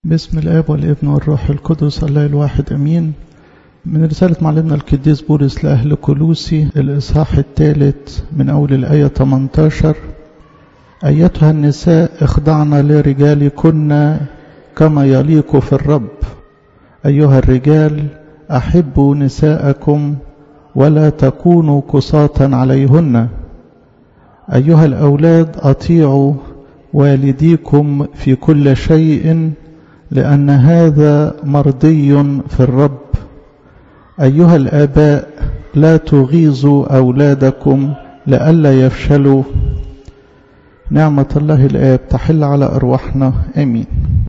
باسم الآب والابن والروح القدس الله الواحد أمين من رسالة معلمنا القديس بولس لأهل كلوسي الإصحاح الثالث من أول الآية 18 أيتها النساء اخضعن لرجالكن كما يليق في الرب أيها الرجال أحبوا نساءكم ولا تكونوا قساطا عليهن أيها الأولاد أطيعوا والديكم في كل شيء لأن هذا مرضي في الرب أيها الآباء لا تغيظوا أولادكم لئلا يفشلوا نعمة الله الآب تحل على أرواحنا آمين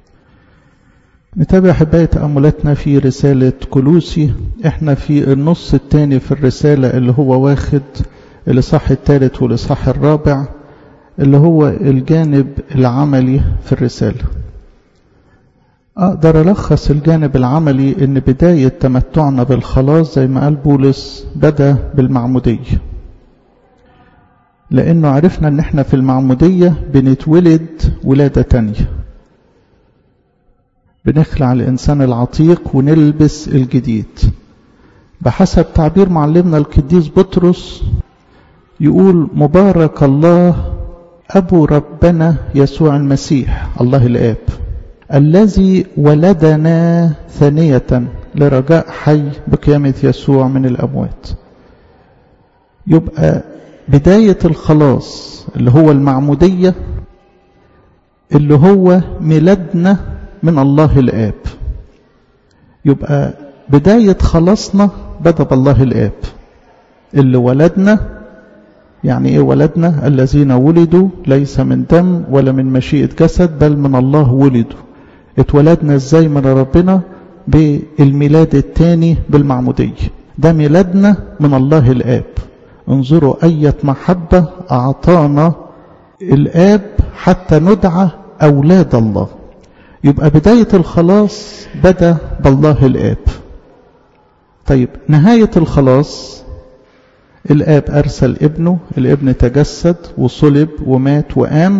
نتابع حباية تأملاتنا في رسالة كلوسي احنا في النص الثاني في الرسالة اللي هو واخد الإصحاح الثالث والإصحاح الرابع اللي هو الجانب العملي في الرسالة أقدر ألخص الجانب العملي إن بداية تمتعنا بالخلاص زي ما قال بولس بدأ بالمعمودية لأنه عرفنا إن إحنا في المعمودية بنتولد ولادة تانية بنخلع الإنسان العتيق ونلبس الجديد بحسب تعبير معلمنا القديس بطرس يقول مبارك الله أبو ربنا يسوع المسيح الله الآب الذي ولدنا ثانية لرجاء حي بقيامة يسوع من الأموات يبقى بداية الخلاص اللي هو المعمودية اللي هو ميلادنا من الله الآب يبقى بداية خلاصنا بدأ بالله الآب اللي ولدنا يعني ايه ولدنا الذين ولدوا ليس من دم ولا من مشيئة جسد بل من الله ولدوا اتولدنا ازاي من ربنا بالميلاد الثاني بالمعمودية ده ميلادنا من الله الآب انظروا أية محبة أعطانا الآب حتى ندعى أولاد الله يبقى بداية الخلاص بدأ بالله الآب طيب نهاية الخلاص الآب أرسل ابنه الابن تجسد وصلب ومات وقام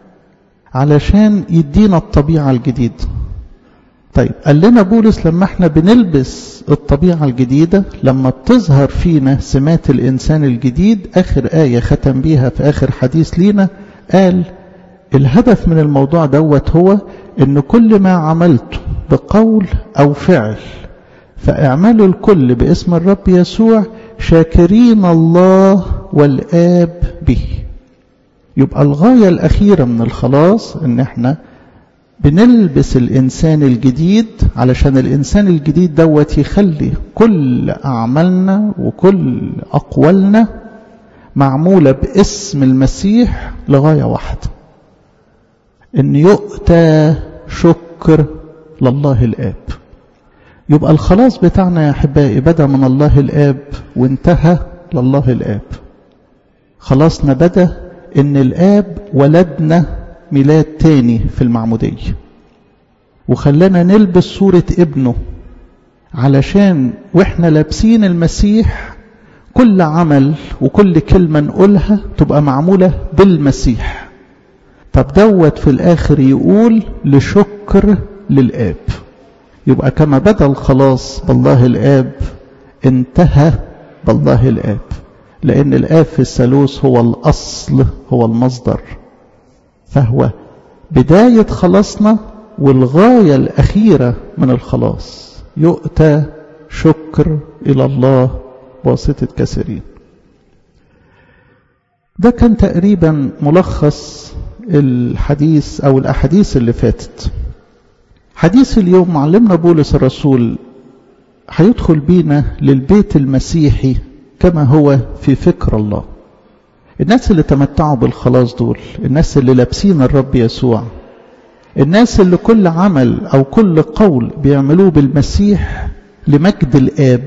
علشان يدينا الطبيعة الجديدة طيب قال لنا بولس لما احنا بنلبس الطبيعة الجديدة لما بتظهر فينا سمات الإنسان الجديد آخر آية ختم بيها في آخر حديث لينا قال الهدف من الموضوع دوت هو ان كل ما عملته بقول أو فعل فاعملوا الكل باسم الرب يسوع شاكرين الله والآب به يبقى الغاية الأخيرة من الخلاص ان احنا بنلبس الإنسان الجديد علشان الإنسان الجديد دوت يخلي كل أعمالنا وكل أقوالنا معمولة باسم المسيح لغاية واحدة ان يؤتى شكر لله الآب يبقى الخلاص بتاعنا يا أحبائي بدأ من الله الآب وانتهى لله الآب خلاصنا بدأ ان الآب ولدنا ميلاد تاني في المعمودية وخلانا نلبس صورة ابنه علشان واحنا لابسين المسيح كل عمل وكل كلمة نقولها تبقى معمولة بالمسيح طب دوت في الآخر يقول لشكر للآب يبقى كما بدأ الخلاص بالله الآب انتهى بالله الآب لأن الآب في الثالوث هو الأصل هو المصدر فهو بداية خلاصنا والغاية الأخيرة من الخلاص يؤتى شكر إلى الله بواسطة كثيرين ده كان تقريبا ملخص الحديث أو الأحاديث اللي فاتت حديث اليوم معلمنا بولس الرسول هيدخل بينا للبيت المسيحي كما هو في فكر الله الناس اللي تمتعوا بالخلاص دول الناس اللي لابسين الرب يسوع الناس اللي كل عمل أو كل قول بيعملوه بالمسيح لمجد الآب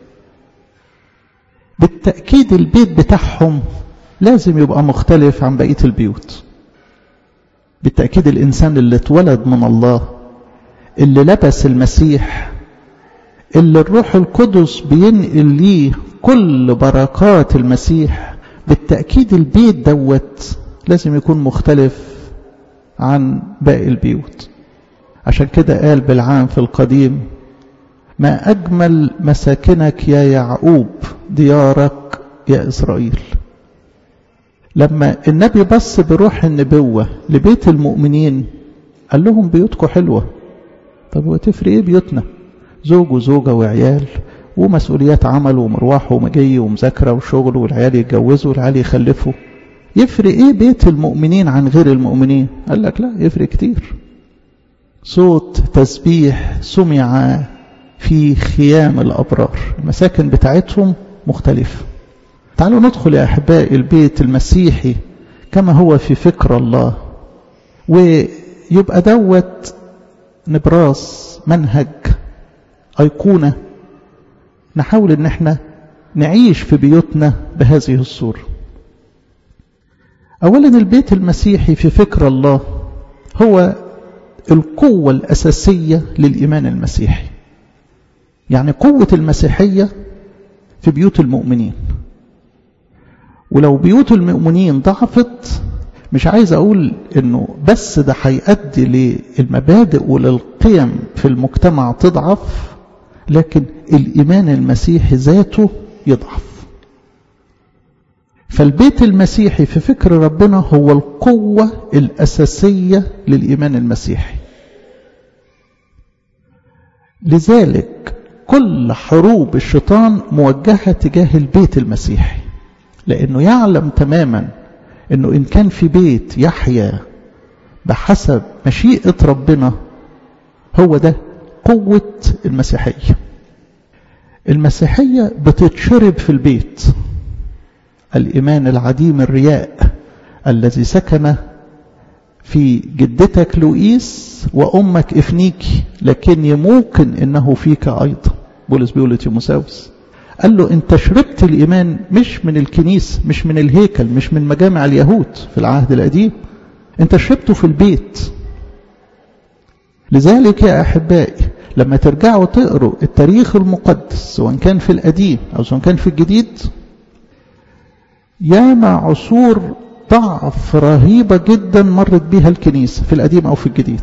بالتأكيد البيت بتاعهم لازم يبقى مختلف عن بقية البيوت بالتأكيد الإنسان اللي اتولد من الله اللي لبس المسيح اللي الروح القدس بينقل ليه كل بركات المسيح بالتأكيد البيت دوت لازم يكون مختلف عن باقي البيوت عشان كده قال بالعام في القديم ما أجمل مساكنك يا يعقوب ديارك يا إسرائيل لما النبي بص بروح النبوة لبيت المؤمنين قال لهم بيوتكم حلوة طب وتفرق ايه بيوتنا زوج وزوجة وعيال ومسؤوليات عمل ومروح ومجي ومذاكرة وشغل والعيال يتجوزوا والعيال يخلفوا يفرق ايه بيت المؤمنين عن غير المؤمنين قال لك لا يفرق كتير صوت تسبيح سمع في خيام الأبرار المساكن بتاعتهم مختلفة تعالوا ندخل يا أحبائي البيت المسيحي كما هو في فكر الله ويبقى دوت نبراس منهج أيقونة نحاول ان احنا نعيش في بيوتنا بهذه الصورة اولا البيت المسيحي في فكر الله هو القوة الأساسية للإيمان المسيحي يعني قوة المسيحية في بيوت المؤمنين ولو بيوت المؤمنين ضعفت مش عايز أقول أنه بس ده هيؤدي للمبادئ وللقيم في المجتمع تضعف لكن الإيمان المسيحي ذاته يضعف فالبيت المسيحي في فكر ربنا هو القوة الأساسية للإيمان المسيحي لذلك كل حروب الشيطان موجهة تجاه البيت المسيحي لأنه يعلم تماما أنه إن كان في بيت يحيا بحسب مشيئة ربنا هو ده قوة المسيحية المسيحية بتتشرب في البيت الإيمان العديم الرياء الذي سكن في جدتك لوئيس وأمك إفنيكي لكن ممكن إنه فيك أيضا بولس بيقول لتيموساوس قال له أنت شربت الإيمان مش من الكنيسة مش من الهيكل مش من مجامع اليهود في العهد القديم أنت شربته في البيت لذلك يا أحبائي لما ترجعوا تقروا التاريخ المقدس سواء كان في القديم أو سواء كان في الجديد ياما عصور ضعف رهيبة جدا مرت بها الكنيسة في القديم أو في الجديد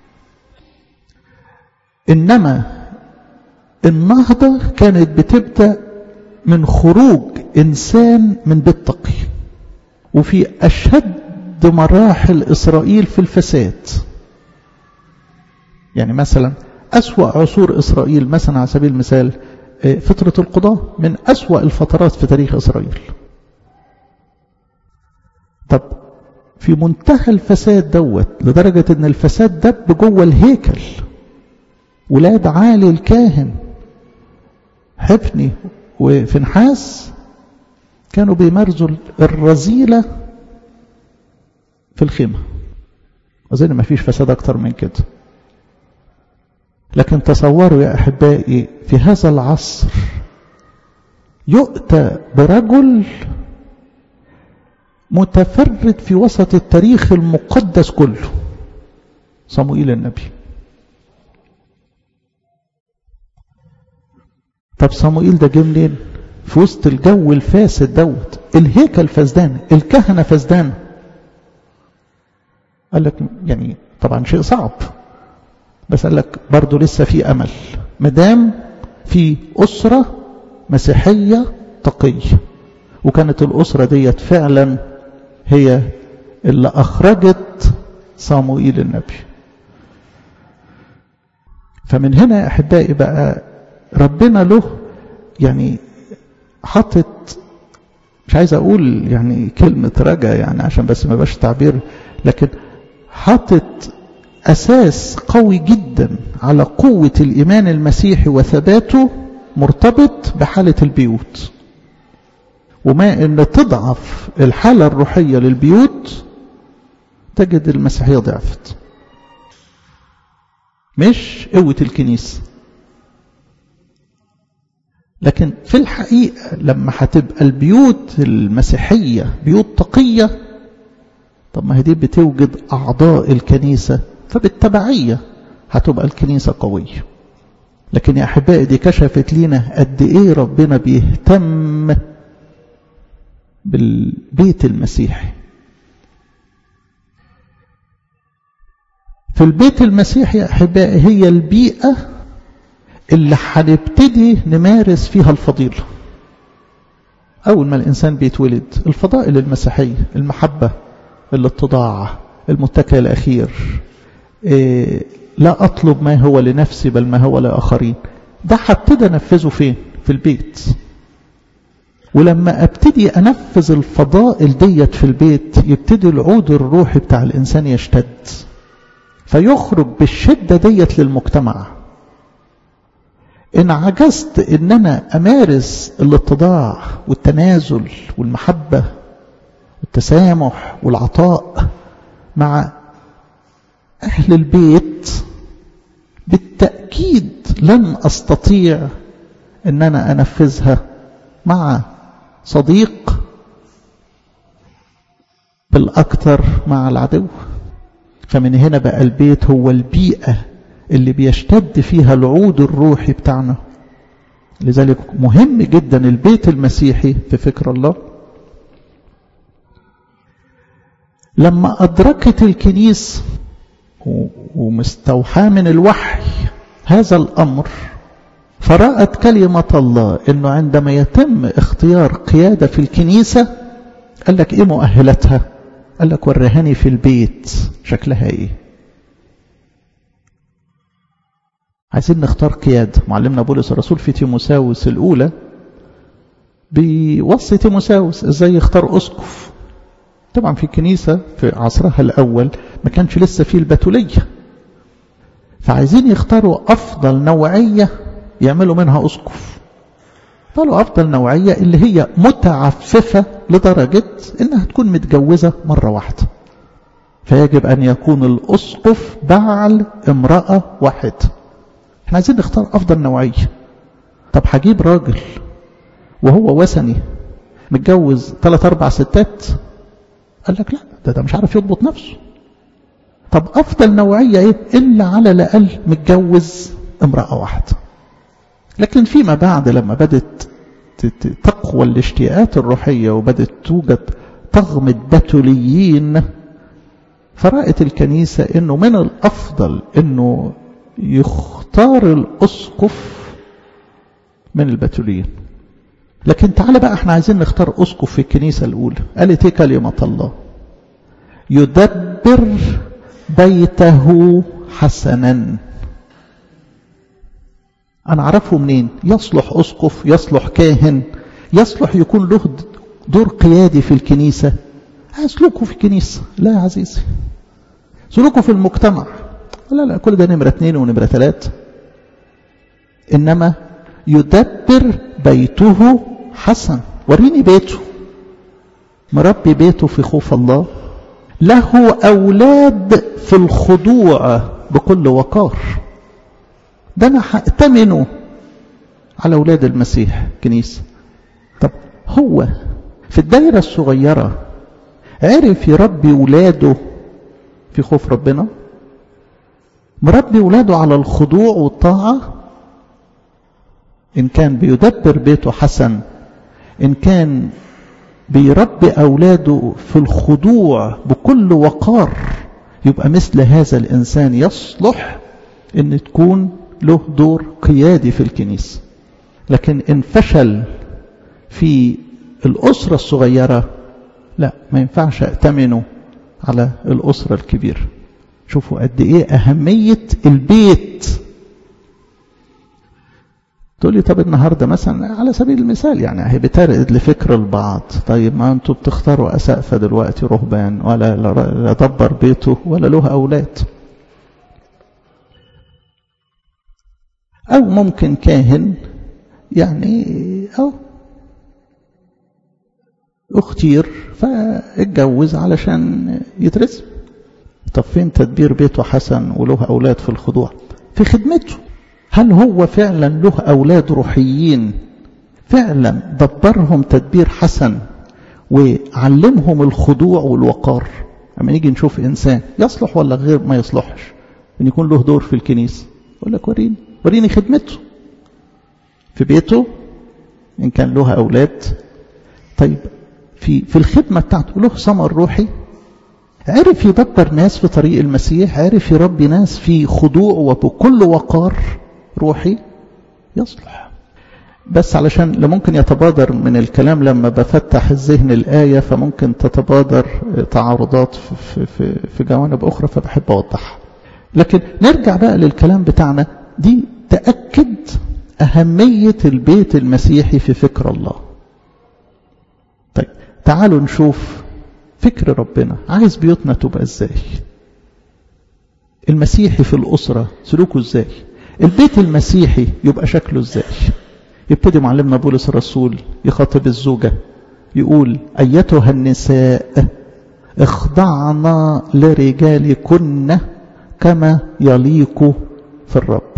إنما النهضة كانت بتبدأ من خروج إنسان من بيت تقي وفي أشد مراحل إسرائيل في الفساد يعني مثلا أسوأ عصور إسرائيل مثلا على سبيل المثال فترة القضاء من أسوأ الفترات في تاريخ إسرائيل طب في منتهى الفساد دوت لدرجة ان الفساد دب جوه الهيكل ولاد عالي الكاهن حفني وفنحاس كانوا بيمارسوا الرذيلة في الخيمة أظن ما فيش فساد أكتر من كده لكن تصوروا يا أحبائي في هذا العصر يؤتى برجل متفرد في وسط التاريخ المقدس كله صموئيل النبي طب صموئيل ده جه منين في وسط الجو الفاسد دوت الهيكل فسدان الكهنه فسدان قال لك يعني طبعا شيء صعب بس قال لك برضه لسه في امل مدام في اسره مسيحيه تقيه وكانت الاسره ديت فعلا هي اللي أخرجت صاموئيل النبي فمن هنا يا أحبائي بقى ربنا له يعني حطت مش عايز أقول يعني كلمة رجا يعني عشان بس ما بقاش تعبير لكن حطت أساس قوي جدا على قوة الإيمان المسيحي وثباته مرتبط بحالة البيوت وما ان تضعف الحالة الروحية للبيوت تجد المسيحية ضعفت مش قوة الكنيسة لكن في الحقيقة لما هتبقى البيوت المسيحية بيوت تقية طب ما هي دي بتوجد أعضاء الكنيسة فبالتبعية هتبقى الكنيسة قوية لكن يا أحبائي دي كشفت لينا قد إيه ربنا بيهتم بالبيت المسيحي في البيت المسيحي يا أحبائي هي البيئة اللي هنبتدي نمارس فيها الفضيلة أول ما الإنسان بيتولد الفضائل المسيحية المحبة الاتضاع المتكئ الأخير إيه لا أطلب ما هو لنفسي بل ما هو لآخرين ده هبتدي أنفذه فين في البيت ولما ابتدي انفذ الفضائل ديت في البيت يبتدي العود الروحي بتاع الانسان يشتد فيخرج بالشده ديت للمجتمع ان عجزت ان انا امارس الاتضاع والتنازل والمحبه والتسامح والعطاء مع اهل البيت بالتاكيد لن استطيع ان انا انفذها مع صديق بالأكثر مع العدو فمن هنا بقى البيت هو البيئة اللي بيشتد فيها العود الروحي بتاعنا لذلك مهم جدا البيت المسيحي في فكر الله لما أدركت الكنيس ومستوحى من الوحي هذا الأمر فرأت كلمة الله أنه عندما يتم اختيار قيادة في الكنيسة قال لك إيه مؤهلاتها قال لك ورهاني في البيت شكلها إيه عايزين نختار قيادة معلمنا بولس الرسول في تيموساوس الأولى بيوصي تيموساوس ازاي يختار أسقف طبعا في الكنيسة في عصرها الأول ما كانش لسه فيه البتولية فعايزين يختاروا أفضل نوعية يعملوا منها أسقف قالوا أفضل نوعية اللي هي متعففة لدرجة إنها تكون متجوزة مرة واحدة فيجب أن يكون الأسقف بعل امرأة واحدة احنا عايزين نختار أفضل نوعية طب هجيب راجل وهو وثني متجوز ثلاث أربع ستات قال لك لا ده, ده مش عارف يضبط نفسه طب أفضل نوعية إيه إلا على الأقل متجوز امرأة واحدة لكن فيما بعد لما بدت تقوى الاشتياقات الروحية وبدت توجد طغمة بتوليين فرأت الكنيسة انه من الافضل انه يختار الاسقف من البتوليين لكن تعالى بقى احنا عايزين نختار اسقف في الكنيسة الاولى قالت ايه كلمة الله يدبر بيته حسنا أنا أعرفه منين يصلح أسقف يصلح كاهن يصلح يكون له دور قيادي في الكنيسة سلوكه في الكنيسة لا يا عزيزي سلوكه في المجتمع لا لا كل ده نمرة اثنين ونمرة ثلاثة إنما يدبر بيته حسن وريني بيته مربي بيته في خوف الله له أولاد في الخضوع بكل وقار ده أنا هأتمنه على أولاد المسيح كنيسة طب هو في الدائرة الصغيرة عرف يربي ولاده في خوف ربنا مربي ولاده على الخضوع والطاعة إن كان بيدبر بيته حسن إن كان بيربي أولاده في الخضوع بكل وقار يبقى مثل هذا الإنسان يصلح أن تكون له دور قيادي في الكنيسة لكن إن فشل في الأسرة الصغيرة لا ما ينفعش أأتمنه على الأسرة الكبيرة شوفوا قد إيه أهمية البيت تقول لي طب النهارده مثلا على سبيل المثال يعني هي بترقد لفكر البعض طيب ما انتوا بتختاروا اسقفه دلوقتي رهبان ولا لا دبر بيته ولا له اولاد او ممكن كاهن يعني او اختير فاتجوز علشان يترسم طب فين تدبير بيته حسن وله اولاد في الخضوع في خدمته هل هو فعلا له أولاد روحيين فعلا دبرهم تدبير حسن وعلمهم الخضوع والوقار لما نيجي نشوف إنسان يصلح ولا غير ما يصلحش أن يكون له دور في الكنيسة يقول لك وريني وريني خدمته في بيته إن كان له أولاد طيب في في الخدمة بتاعته له ثمر روحي عرف يدبر ناس في طريق المسيح عرف يربي ناس في خضوع وبكل وقار روحي يصلح بس علشان لا ممكن يتبادر من الكلام لما بفتح الذهن الآية فممكن تتبادر تعارضات في, في, في جوانب أخرى فبحب أوضحها لكن نرجع بقى للكلام بتاعنا دي تأكد أهمية البيت المسيحي في فكر الله طيب تعالوا نشوف فكر ربنا عايز بيوتنا تبقى ازاي المسيحي في الأسرة سلوكه ازاي البيت المسيحي يبقى شكله ازاي يبتدي معلمنا بولس الرسول يخاطب الزوجة يقول أيتها النساء اخضعنا لرجالكن كما يليق في الرب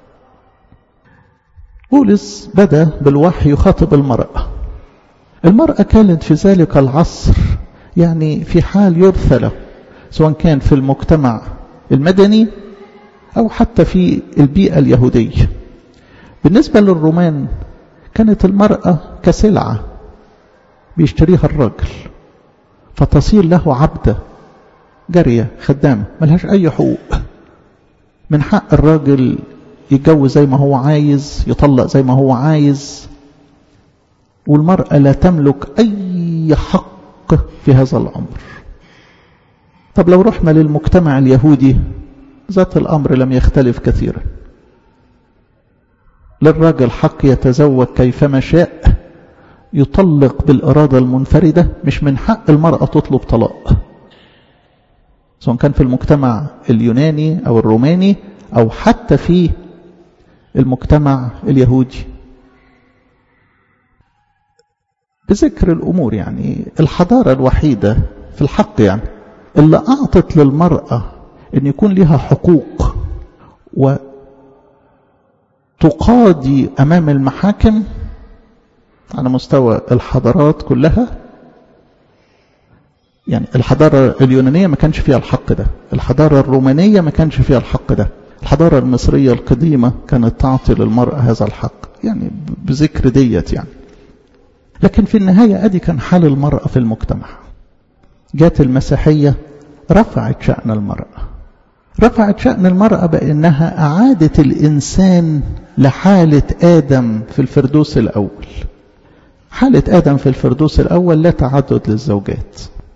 بولس بدأ بالوحي يخاطب المرأة المرأة كانت في ذلك العصر يعني في حال يرثى له سواء كان في المجتمع المدني أو حتى في البيئة اليهودية بالنسبة للرومان كانت المرأة كسلعة بيشتريها الراجل فتصير له عبدة جارية خدامة ملهاش أي حقوق من حق الراجل يتجوز زي ما هو عايز يطلق زي ما هو عايز والمرأة لا تملك أي حق في هذا الأمر طب لو رحنا للمجتمع اليهودي ذات الأمر لم يختلف كثيرا للراجل حق يتزوج كيفما شاء يطلق بالإرادة المنفردة مش من حق المرأة تطلب طلاق سواء كان في المجتمع اليوناني أو الروماني أو حتى في المجتمع اليهودي بذكر الأمور يعني الحضارة الوحيدة في الحق يعني اللي أعطت للمرأة أن يكون لها حقوق وتقاضي أمام المحاكم على مستوى الحضارات كلها يعني الحضارة اليونانية ما كانش فيها الحق ده الحضارة الرومانية ما كانش فيها الحق ده الحضارة المصرية القديمة كانت تعطي للمرأة هذا الحق يعني بذكر ديت يعني لكن في النهاية أدي كان حال المرأة في المجتمع جات المسيحية رفعت شأن المرأة رفعت شأن المرأة بأنها أعادت الإنسان لحالة آدم في الفردوس الأول حالة آدم في الفردوس الأول لا تعدد للزوجات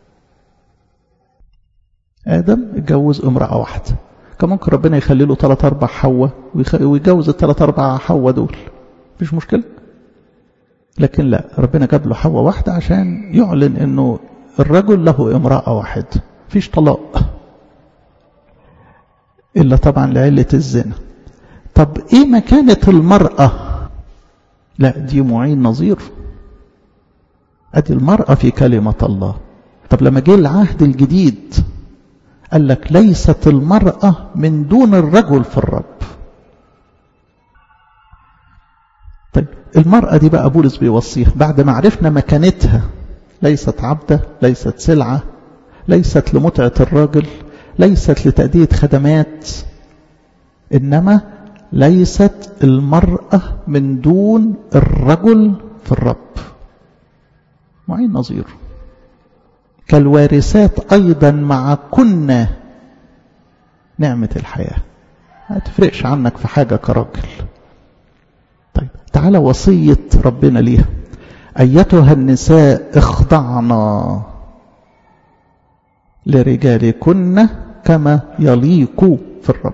آدم اتجوز امرأة واحدة كان ممكن ربنا يخلي له ثلاث أربع حواء ويجوز الثلاث أربع حواء دول مفيش مشكلة لكن لا ربنا جاب له حواء واحدة عشان يعلن انه الرجل له امرأة واحد فيش طلاق إلا طبعا لعلة الزنا طب إيه مكانة المرأة لا دي معين نظير أدي المرأة في كلمة الله طب لما جه العهد الجديد قال لك ليست المرأة من دون الرجل في الرب طيب المرأة دي بقى بولس بيوصيها بعد ما عرفنا مكانتها ليست عبدة ليست سلعة ليست لمتعة الراجل ليست لتأدية خدمات إنما ليست المرأة من دون الرجل في الرب معين نظير كالوارثات أيضا مع كنا نعمة الحياة ما تفرقش عنك في حاجة كراجل طيب تعالى وصية ربنا ليها أيتها النساء اخضعنا لرجالكن كما يليق في الرب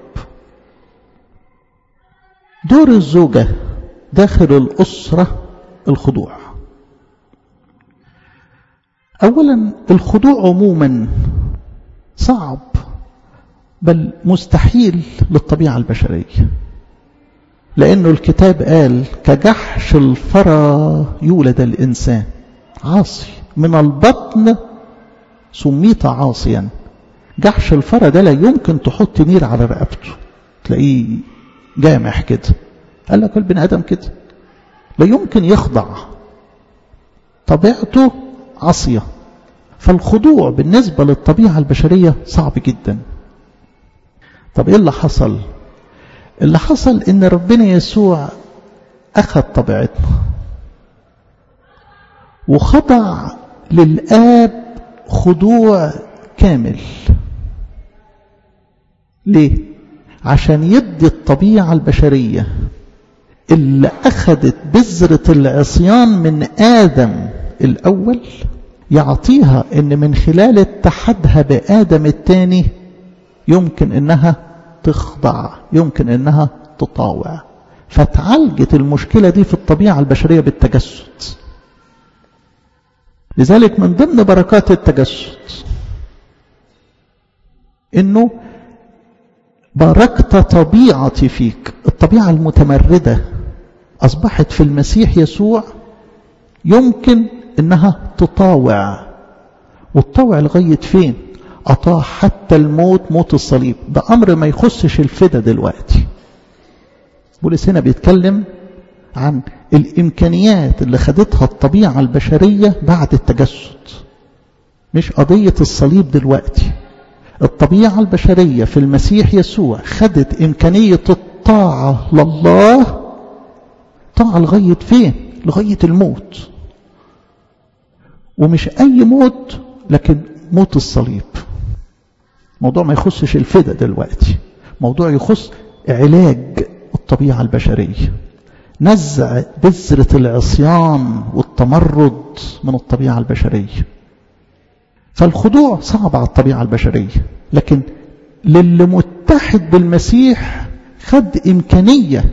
دور الزوجة داخل الأسرة الخضوع أولا الخضوع عموما صعب بل مستحيل للطبيعة البشرية لأنه الكتاب قال كجحش الفرى يولد الإنسان عاصي من البطن سميت عاصيا جحش الفرى ده لا يمكن تحط نير على رقبته تلاقيه جامح كده قال لك البني آدم كده لا يمكن يخضع طبيعته عصية فالخضوع بالنسبة للطبيعة البشرية صعب جدا طب ايه اللي حصل اللي حصل ان ربنا يسوع اخذ طبيعتنا وخضع للآب خضوع كامل ليه عشان يدي الطبيعة البشرية اللي أخذت بذرة العصيان من آدم الأول يعطيها إن من خلال اتحادها بآدم الثاني يمكن إنها تخضع يمكن إنها تطاوع فتعالجت المشكلة دي في الطبيعة البشرية بالتجسد لذلك من ضمن بركات التجسد إنه باركت طبيعتي فيك الطبيعة المتمردة أصبحت في المسيح يسوع يمكن إنها تطاوع وتطاوع لغاية فين أطاع حتى الموت موت الصليب ده أمر ما يخصش الفدا دلوقتي بولس هنا بيتكلم عن الإمكانيات اللي خدتها الطبيعة البشرية بعد التجسد مش قضية الصليب دلوقتي الطبيعة البشرية في المسيح يسوع خدت إمكانية الطاعة لله طاعة لغاية فين لغاية الموت ومش أي موت لكن موت الصليب موضوع ما يخصش الفدا دلوقتي موضوع يخص علاج الطبيعة البشرية نزع بذرة العصيان والتمرد من الطبيعة البشرية فالخضوع صعب على الطبيعة البشرية لكن للي متحد بالمسيح خد إمكانية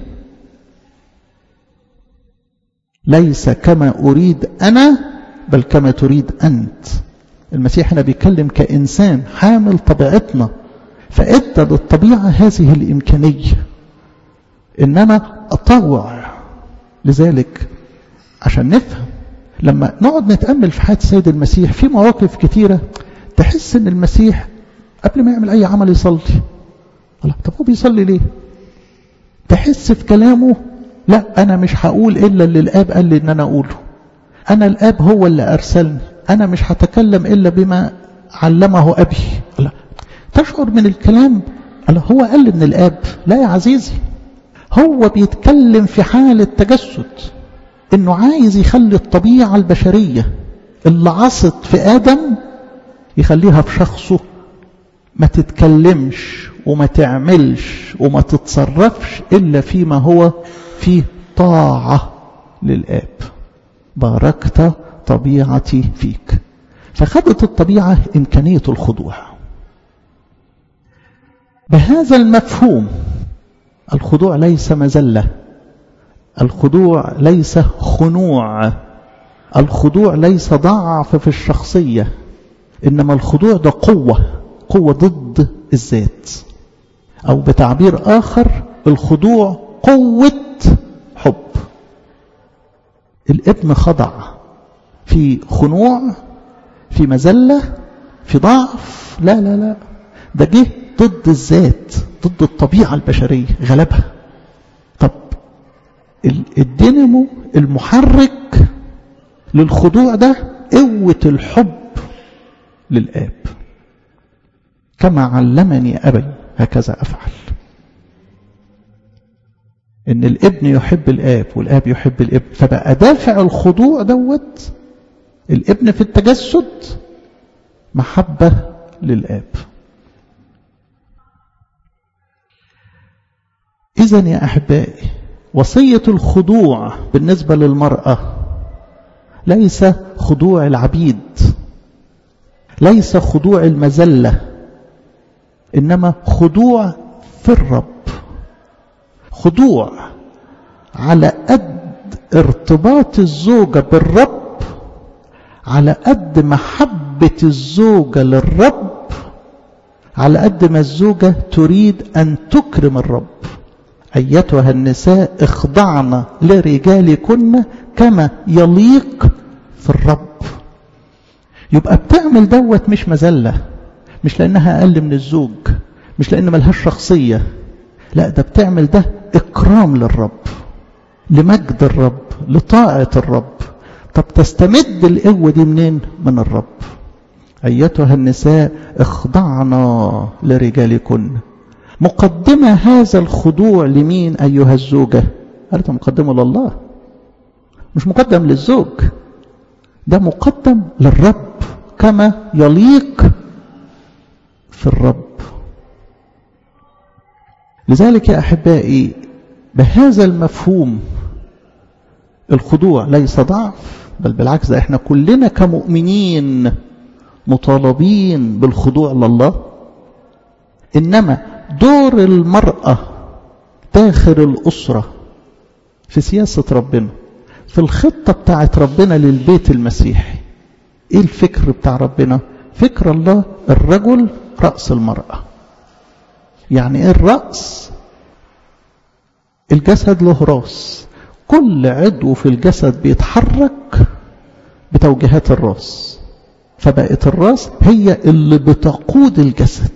ليس كما أريد أنا بل كما تريد أنت المسيح هنا بيتكلم كإنسان حامل طبيعتنا فأدى للطبيعة هذه الإمكانية إن أنا أطوع لذلك عشان نفهم لما نقعد نتأمل في حياة السيد المسيح في مواقف كثيرة تحس ان المسيح قبل ما يعمل اي عمل يصلي طب هو بيصلي ليه تحس في كلامه لا انا مش هقول الا اللي الاب قال لي ان انا اقوله انا الاب هو اللي ارسلني انا مش هتكلم الا بما علمه ابي لا تشعر من الكلام الله هو قال من الاب لا يا عزيزي هو بيتكلم في حالة تجسد انه عايز يخلي الطبيعة البشرية اللي عصت في آدم يخليها في شخصه ما تتكلمش وما تعملش وما تتصرفش إلا فيما هو فيه طاعة للآب باركت طبيعتي فيك فخدت الطبيعة إمكانية الخضوع بهذا المفهوم الخضوع ليس مزلة الخضوع ليس خنوع الخضوع ليس ضعف في الشخصية إنما الخضوع ده قوة قوة ضد الذات أو بتعبير آخر الخضوع قوة حب الابن خضع في خنوع في مزلة في ضعف لا لا لا ده جه ضد الذات ضد الطبيعة البشرية غلبها طب الدينامو المحرك للخضوع ده قوة الحب للآب كما علمني أبي هكذا أفعل إن الابن يحب الآب والآب يحب الابن فبقى دافع الخضوع دوت الابن في التجسد محبة للآب إذا يا أحبائي وصية الخضوع بالنسبة للمرأة ليس خضوع العبيد ليس خضوع المزلة إنما خضوع في الرب خضوع على قد ارتباط الزوجة بالرب على قد محبة الزوجة للرب على قد ما الزوجة تريد أن تكرم الرب أيتها النساء اخضعن لرجالكن كما يليق في الرب يبقى بتعمل دوت مش مزلة مش لأنها أقل من الزوج مش لأن ملهاش شخصية لا ده بتعمل ده إكرام للرب لمجد الرب لطاعة الرب طب تستمد القوة دي منين من الرب أيتها النساء اخضعنا لرجالكن مقدمة هذا الخضوع لمين أيها الزوجة قالت مقدمة لله مش مقدم للزوج ده مقدم للرب كما يليق في الرب لذلك يا أحبائي بهذا المفهوم الخضوع ليس ضعف بل بالعكس ده احنا كلنا كمؤمنين مطالبين بالخضوع لله إنما دور المرأة داخل الأسرة في سياسة ربنا في الخطة بتاعت ربنا للبيت المسيحي ايه الفكر بتاع ربنا فكر الله الرجل رأس المرأة يعني ايه الرأس الجسد له راس كل عضو في الجسد بيتحرك بتوجيهات الراس فبقت الراس هي اللي بتقود الجسد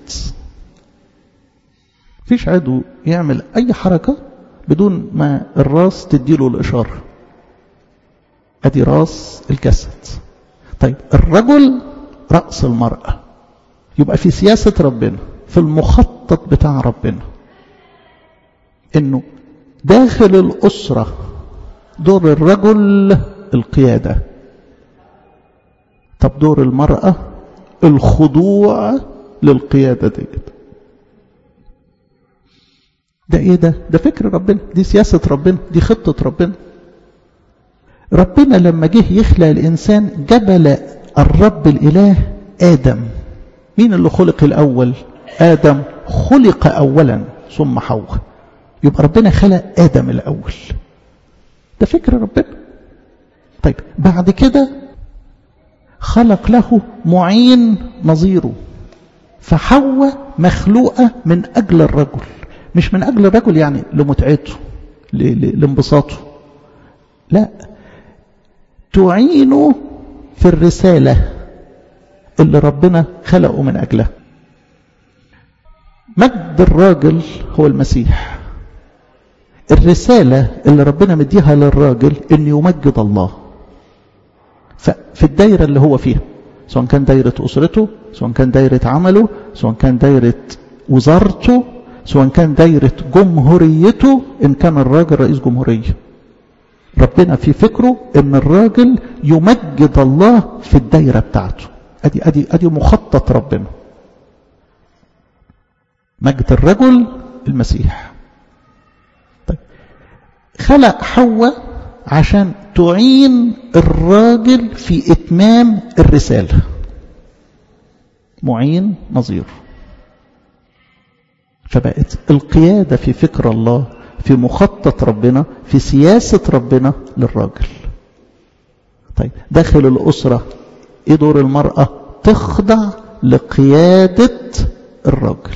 فيش عضو يعمل اي حركة بدون ما الراس تديله الاشارة ادي راس الجسد طيب الرجل رأس المرأة يبقى في سياسة ربنا في المخطط بتاع ربنا انه داخل الأسرة دور الرجل القيادة طب دور المرأة الخضوع للقيادة ديت ده ايه ده ده فكر ربنا دي سياسة ربنا دي خطة ربنا ربنا لما جه يخلق الإنسان جبل الرب الإله آدم مين اللي خلق الأول آدم خلق أولا ثم حواء يبقى ربنا خلق آدم الأول ده فكر ربنا طيب بعد كده خلق له معين نظيره فحواء مخلوقة من أجل الرجل مش من أجل الرجل يعني لمتعته لانبساطه لا تعينه في الرسالة اللي ربنا خلقه من أجلها مجد الراجل هو المسيح الرسالة اللي ربنا مديها للراجل أن يمجد الله ففي الدايرة اللي هو فيها سواء كان دايرة أسرته سواء كان دايرة عمله سواء كان دايرة وزارته سواء كان دايرة جمهوريته إن كان الراجل رئيس جمهورية ربنا في فكره ان الراجل يمجد الله في الدايرة بتاعته ادي, أدي, أدي مخطط ربنا مجد الرجل المسيح طيب خلق حواء عشان تعين الراجل في اتمام الرسالة معين نظير فبقت القيادة في فكر الله في مخطط ربنا في سياسة ربنا للراجل طيب داخل الأسرة ايه دور المرأة تخضع لقيادة الراجل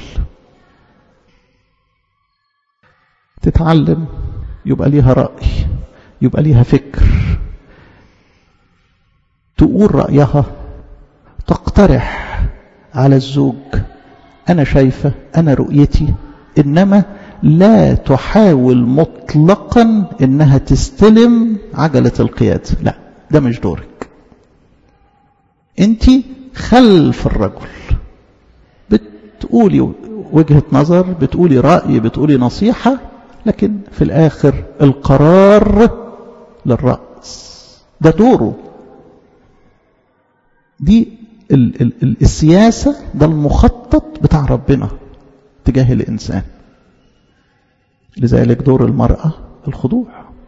تتعلم يبقى ليها رأي يبقى ليها فكر تقول رأيها تقترح على الزوج أنا شايفة أنا رؤيتي إنما لا تحاول مطلقا انها تستلم عجلة القيادة لا ده مش دورك انت خلف الرجل بتقولي وجهة نظر بتقولي رأي بتقولي نصيحة لكن في الاخر القرار للرأس ده دوره دي ال ال ال السياسة ده المخطط بتاع ربنا تجاه الإنسان لذلك دور المرأة الخضوع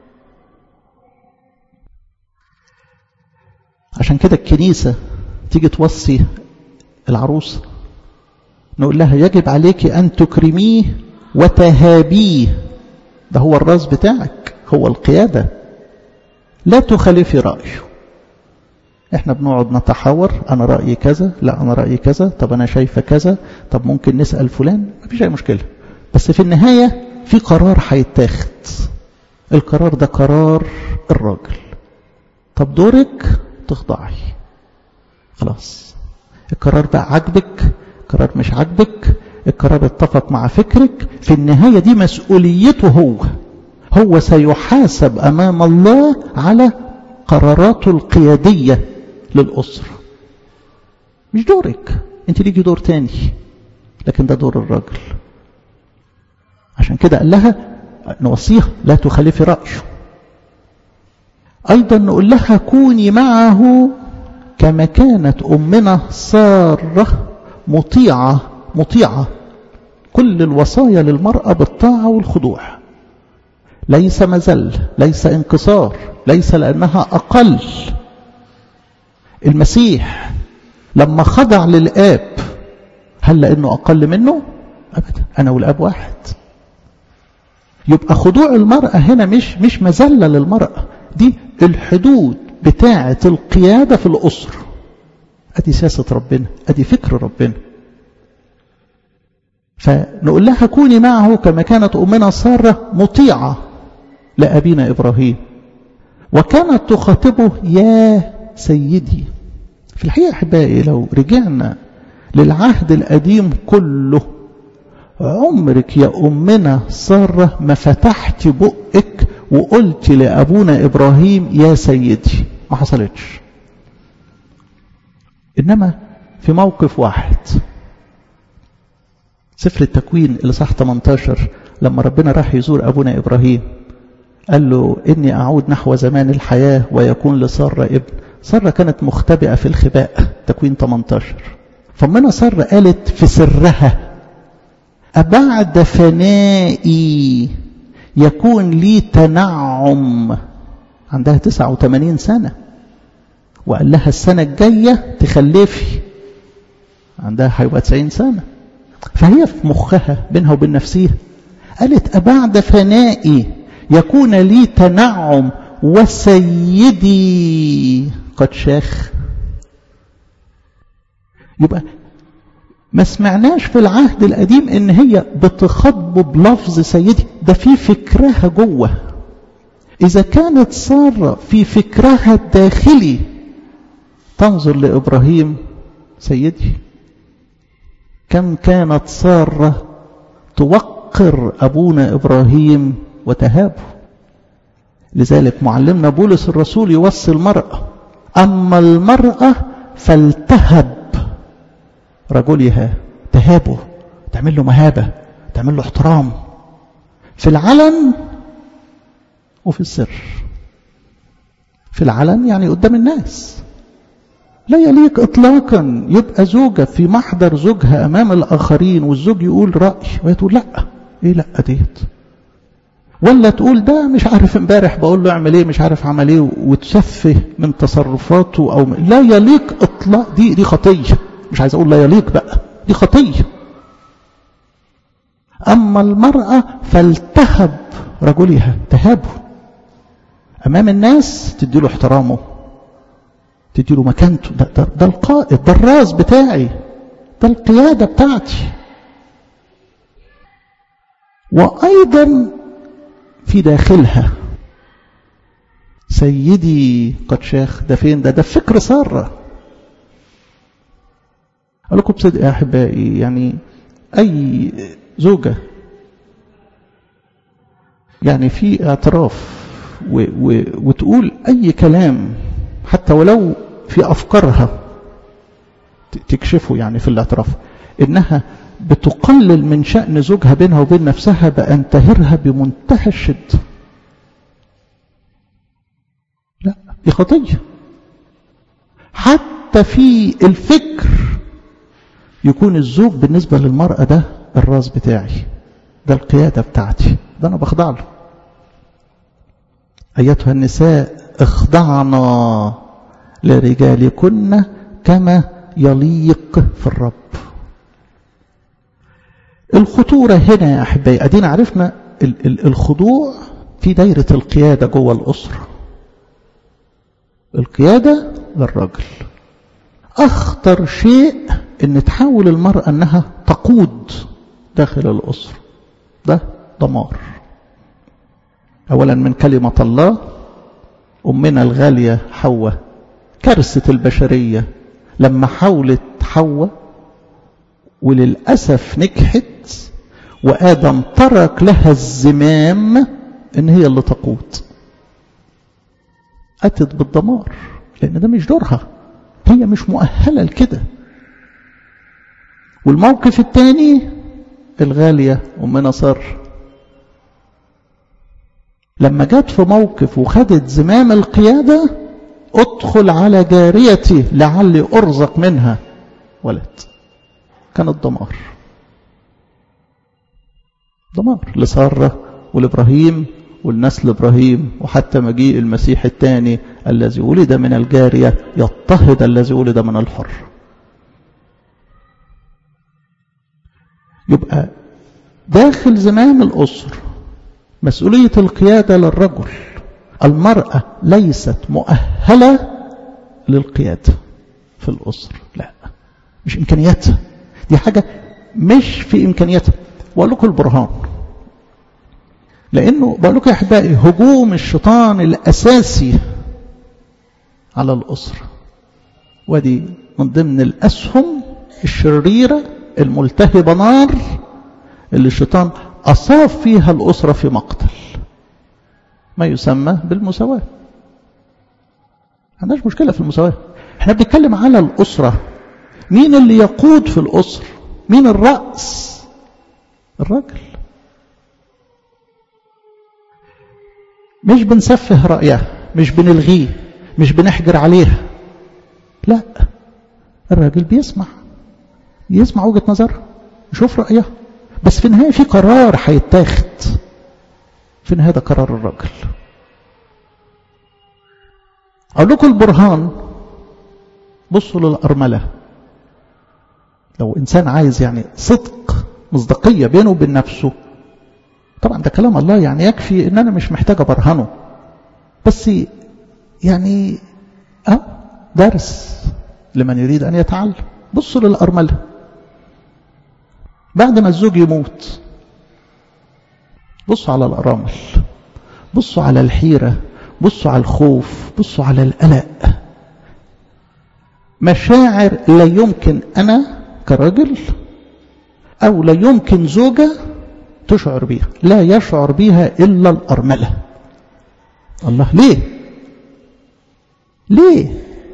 عشان كده الكنيسة تيجي توصي العروسة نقول لها يجب عليك أن تكرميه وتهابيه ده هو الراس بتاعك هو القيادة لا تخالفي رأيه احنا بنقعد نتحاور انا رأيي كذا لا انا رأيي كذا طب انا شايفة كذا طب ممكن نسأل فلان مفيش اي مشكلة بس في النهاية في قرار هيتاخد القرار ده قرار الراجل طب دورك تخضعي خلاص القرار بقى عاجبك القرار مش عاجبك القرار اتفق مع فكرك في النهاية دي مسؤوليته هو هو سيحاسب أمام الله على قراراته القيادية للأسرة مش دورك انت ليكي دور تاني لكن ده دور الراجل عشان كده قال لها نوصيها لا تخالفي رأيه أيضا نقول لها كوني معه كما كانت أمنا سارة مطيعة مطيعة كل الوصايا للمرأة بالطاعة والخضوع ليس مزل ليس انكسار ليس لأنها أقل المسيح لما خضع للآب هل لأنه أقل منه أبدا أنا والآب واحد يبقى خضوع المرأة هنا مش مش مزلة للمرأة دي الحدود بتاعة القيادة في الأسر أدي سياسة ربنا أدي فكر ربنا فنقول لها كوني معه كما كانت أمنا سارة مطيعة لأبينا إبراهيم وكانت تخاطبه يا سيدي في الحقيقة أحبائي لو رجعنا للعهد القديم كله عمرك يا أمنا سارة ما فتحت بقك وقلت لأبونا إبراهيم يا سيدي ما حصلتش إنما في موقف واحد سفر التكوين اللي صح 18 لما ربنا راح يزور أبونا إبراهيم قال له إني أعود نحو زمان الحياة ويكون لسارة ابن سارة كانت مختبئة في الخباء تكوين 18 فمنا سارة قالت في سرها أبعد فنائي يكون لي تنعم عندها 89 سنة وقال لها السنة الجاية تخلفي عندها هيبقى 90 سنة فهي في مخها بينها وبين نفسها قالت أبعد فنائي يكون لي تنعم وسيدي قد شاخ يبقى ما سمعناش في العهد القديم ان هي بتخاطبه بلفظ سيدي ده في فكرها جوه اذا كانت ساره في فكرها الداخلي تنظر لابراهيم سيدي كم كانت ساره توقر ابونا ابراهيم وتهابه لذلك معلمنا بولس الرسول يوصي المراه اما المراه فلتهب رجلها تهابه تعمل له مهابة تعمل له احترام في العلن وفي السر في العلن يعني قدام الناس لا يليق اطلاقا يبقى زوجة في محضر زوجها امام الاخرين والزوج يقول رأي وهي تقول لا ايه لا ديت ولا تقول ده مش عارف امبارح بقول له اعمل ايه مش عارف عمل ايه وتسفه من تصرفاته او لا يليق اطلاق دي دي خطيه مش عايز اقول لا يليق بقى دي خطيه اما المراه فلتهب رجلها تهابه امام الناس تدي له احترامه تدي له مكانته ده, ده, ده القائد ده الراس بتاعي ده القياده بتاعتي وايضا في داخلها سيدي قد شاخ ده فين ده ده فكر ساره أقول لكم بصدق يا أحبائي يعني أي زوجة يعني في اعتراف و و وتقول أي كلام حتى ولو في أفكارها تكشفه يعني في الاعتراف إنها بتقلل من شأن زوجها بينها وبين نفسها بأن تهرها بمنتهى الشدة لا دي خطية حتى في الفكر يكون الزوج بالنسبة للمرأة ده الراس بتاعي ده القيادة بتاعتي ده أنا بخضع له أيتها النساء اخضعنا لرجالكن كما يليق في الرب الخطورة هنا يا أحبائي أدينا عرفنا الخضوع في دايرة القيادة جوه الأسرة القيادة للرجل أخطر شيء أن تحاول المرأة أنها تقود داخل الأسرة ده دمار أولا من كلمة الله أمنا الغالية حواء كارثة البشرية لما حاولت حواء وللأسف نجحت وآدم ترك لها الزمام إن هي اللي تقود أتت بالدمار لأن ده مش دورها هي مش مؤهلة لكده والموقف الثاني الغالية أمنا صر لما جت في موقف وخدت زمام القيادة ادخل على جاريتي لعلي أرزق منها ولد كانت دمار دمار لسارة ولإبراهيم والنسل إبراهيم وحتى مجيء المسيح الثاني الذي ولد من الجارية يضطهد الذي ولد من الحر يبقى داخل زمام الأسر مسؤولية القيادة للرجل المرأة ليست مؤهلة للقيادة في الأسر لا مش إمكانياتها دي حاجة مش في إمكانياتها وأقول لكم البرهان لأنه بقول لكم يا أحبائي هجوم الشيطان الأساسي على الأسرة ودي من ضمن الأسهم الشريرة الملتهبة نار اللي الشيطان أصاب فيها الأسرة في مقتل ما يسمى بالمساواة عندناش مشكلة في المساواة احنا بنتكلم على الأسرة مين اللي يقود في الأسر مين الرأس الراجل مش بنسفه رأيها مش بنلغيه مش بنحجر عليها لا الراجل بيسمع يسمع وجهة نظرها يشوف رأيها بس في النهاية في قرار هيتاخد في النهاية ده قرار الراجل أقول لكم البرهان بصوا للأرملة لو إنسان عايز يعني صدق مصداقية بينه وبين نفسه طبعا ده كلام الله يعني يكفي ان انا مش محتاج ابرهنه بس يعني اه درس لمن يريد ان يتعلم بصوا للارمله بعد ما الزوج يموت بصوا على الارامل بصوا على الحيره بصوا على الخوف بصوا على القلق مشاعر لا يمكن انا كرجل او لا يمكن زوجه تشعر بها لا يشعر بها إلا الأرملة الله ليه ليه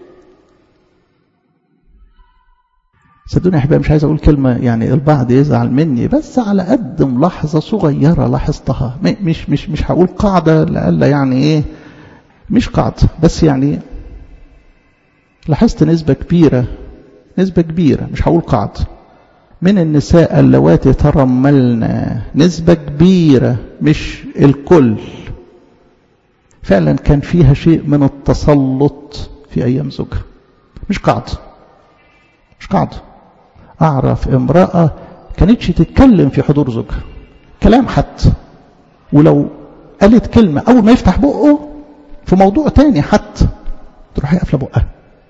صدقوني يا احبائي مش عايز اقول كلمه يعني البعض يزعل مني بس على قد ملاحظه صغيره لاحظتها مش مش مش هقول قاعده لألا يعني ايه مش قاعده بس يعني لاحظت نسبه كبيره نسبه كبيره مش هقول قاعده من النساء اللواتي ترملن نسبة كبيرة مش الكل فعلا كان فيها شيء من التسلط في أيام زوجها مش قاعدة مش قاعدة أعرف امرأة كانتش تتكلم في حضور زوجها كلام حتى ولو قالت كلمة أول ما يفتح بقه في موضوع تاني حتى تروح قافلة بقها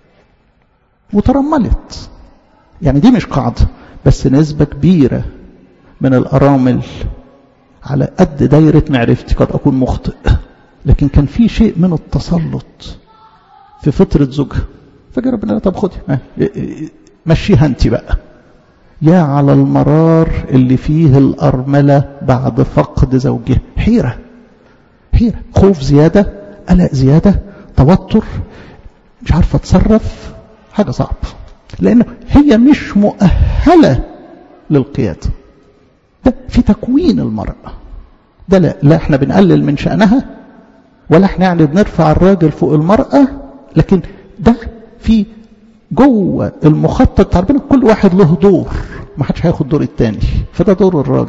وترملت يعني دي مش قاعده بس نسبة كبيرة من الأرامل على قد دايرة معرفتي قد أكون مخطئ لكن كان في شيء من التسلط في فترة زوجها فجأة ربنا طب خدي مشيها انت بقى يا على المرار اللي فيه الأرملة بعد فقد زوجها حيرة حيرة خوف زيادة قلق زيادة توتر مش عارفة اتصرف حاجة صعبة لأن هي مش مؤهلة للقيادة ده في تكوين المرأة ده لا, لا احنا بنقلل من شأنها ولا احنا يعني بنرفع الراجل فوق المرأة لكن ده في جوه المخطط بتاع ربنا كل واحد له دور ما حدش هياخد دور التاني فده دور الراجل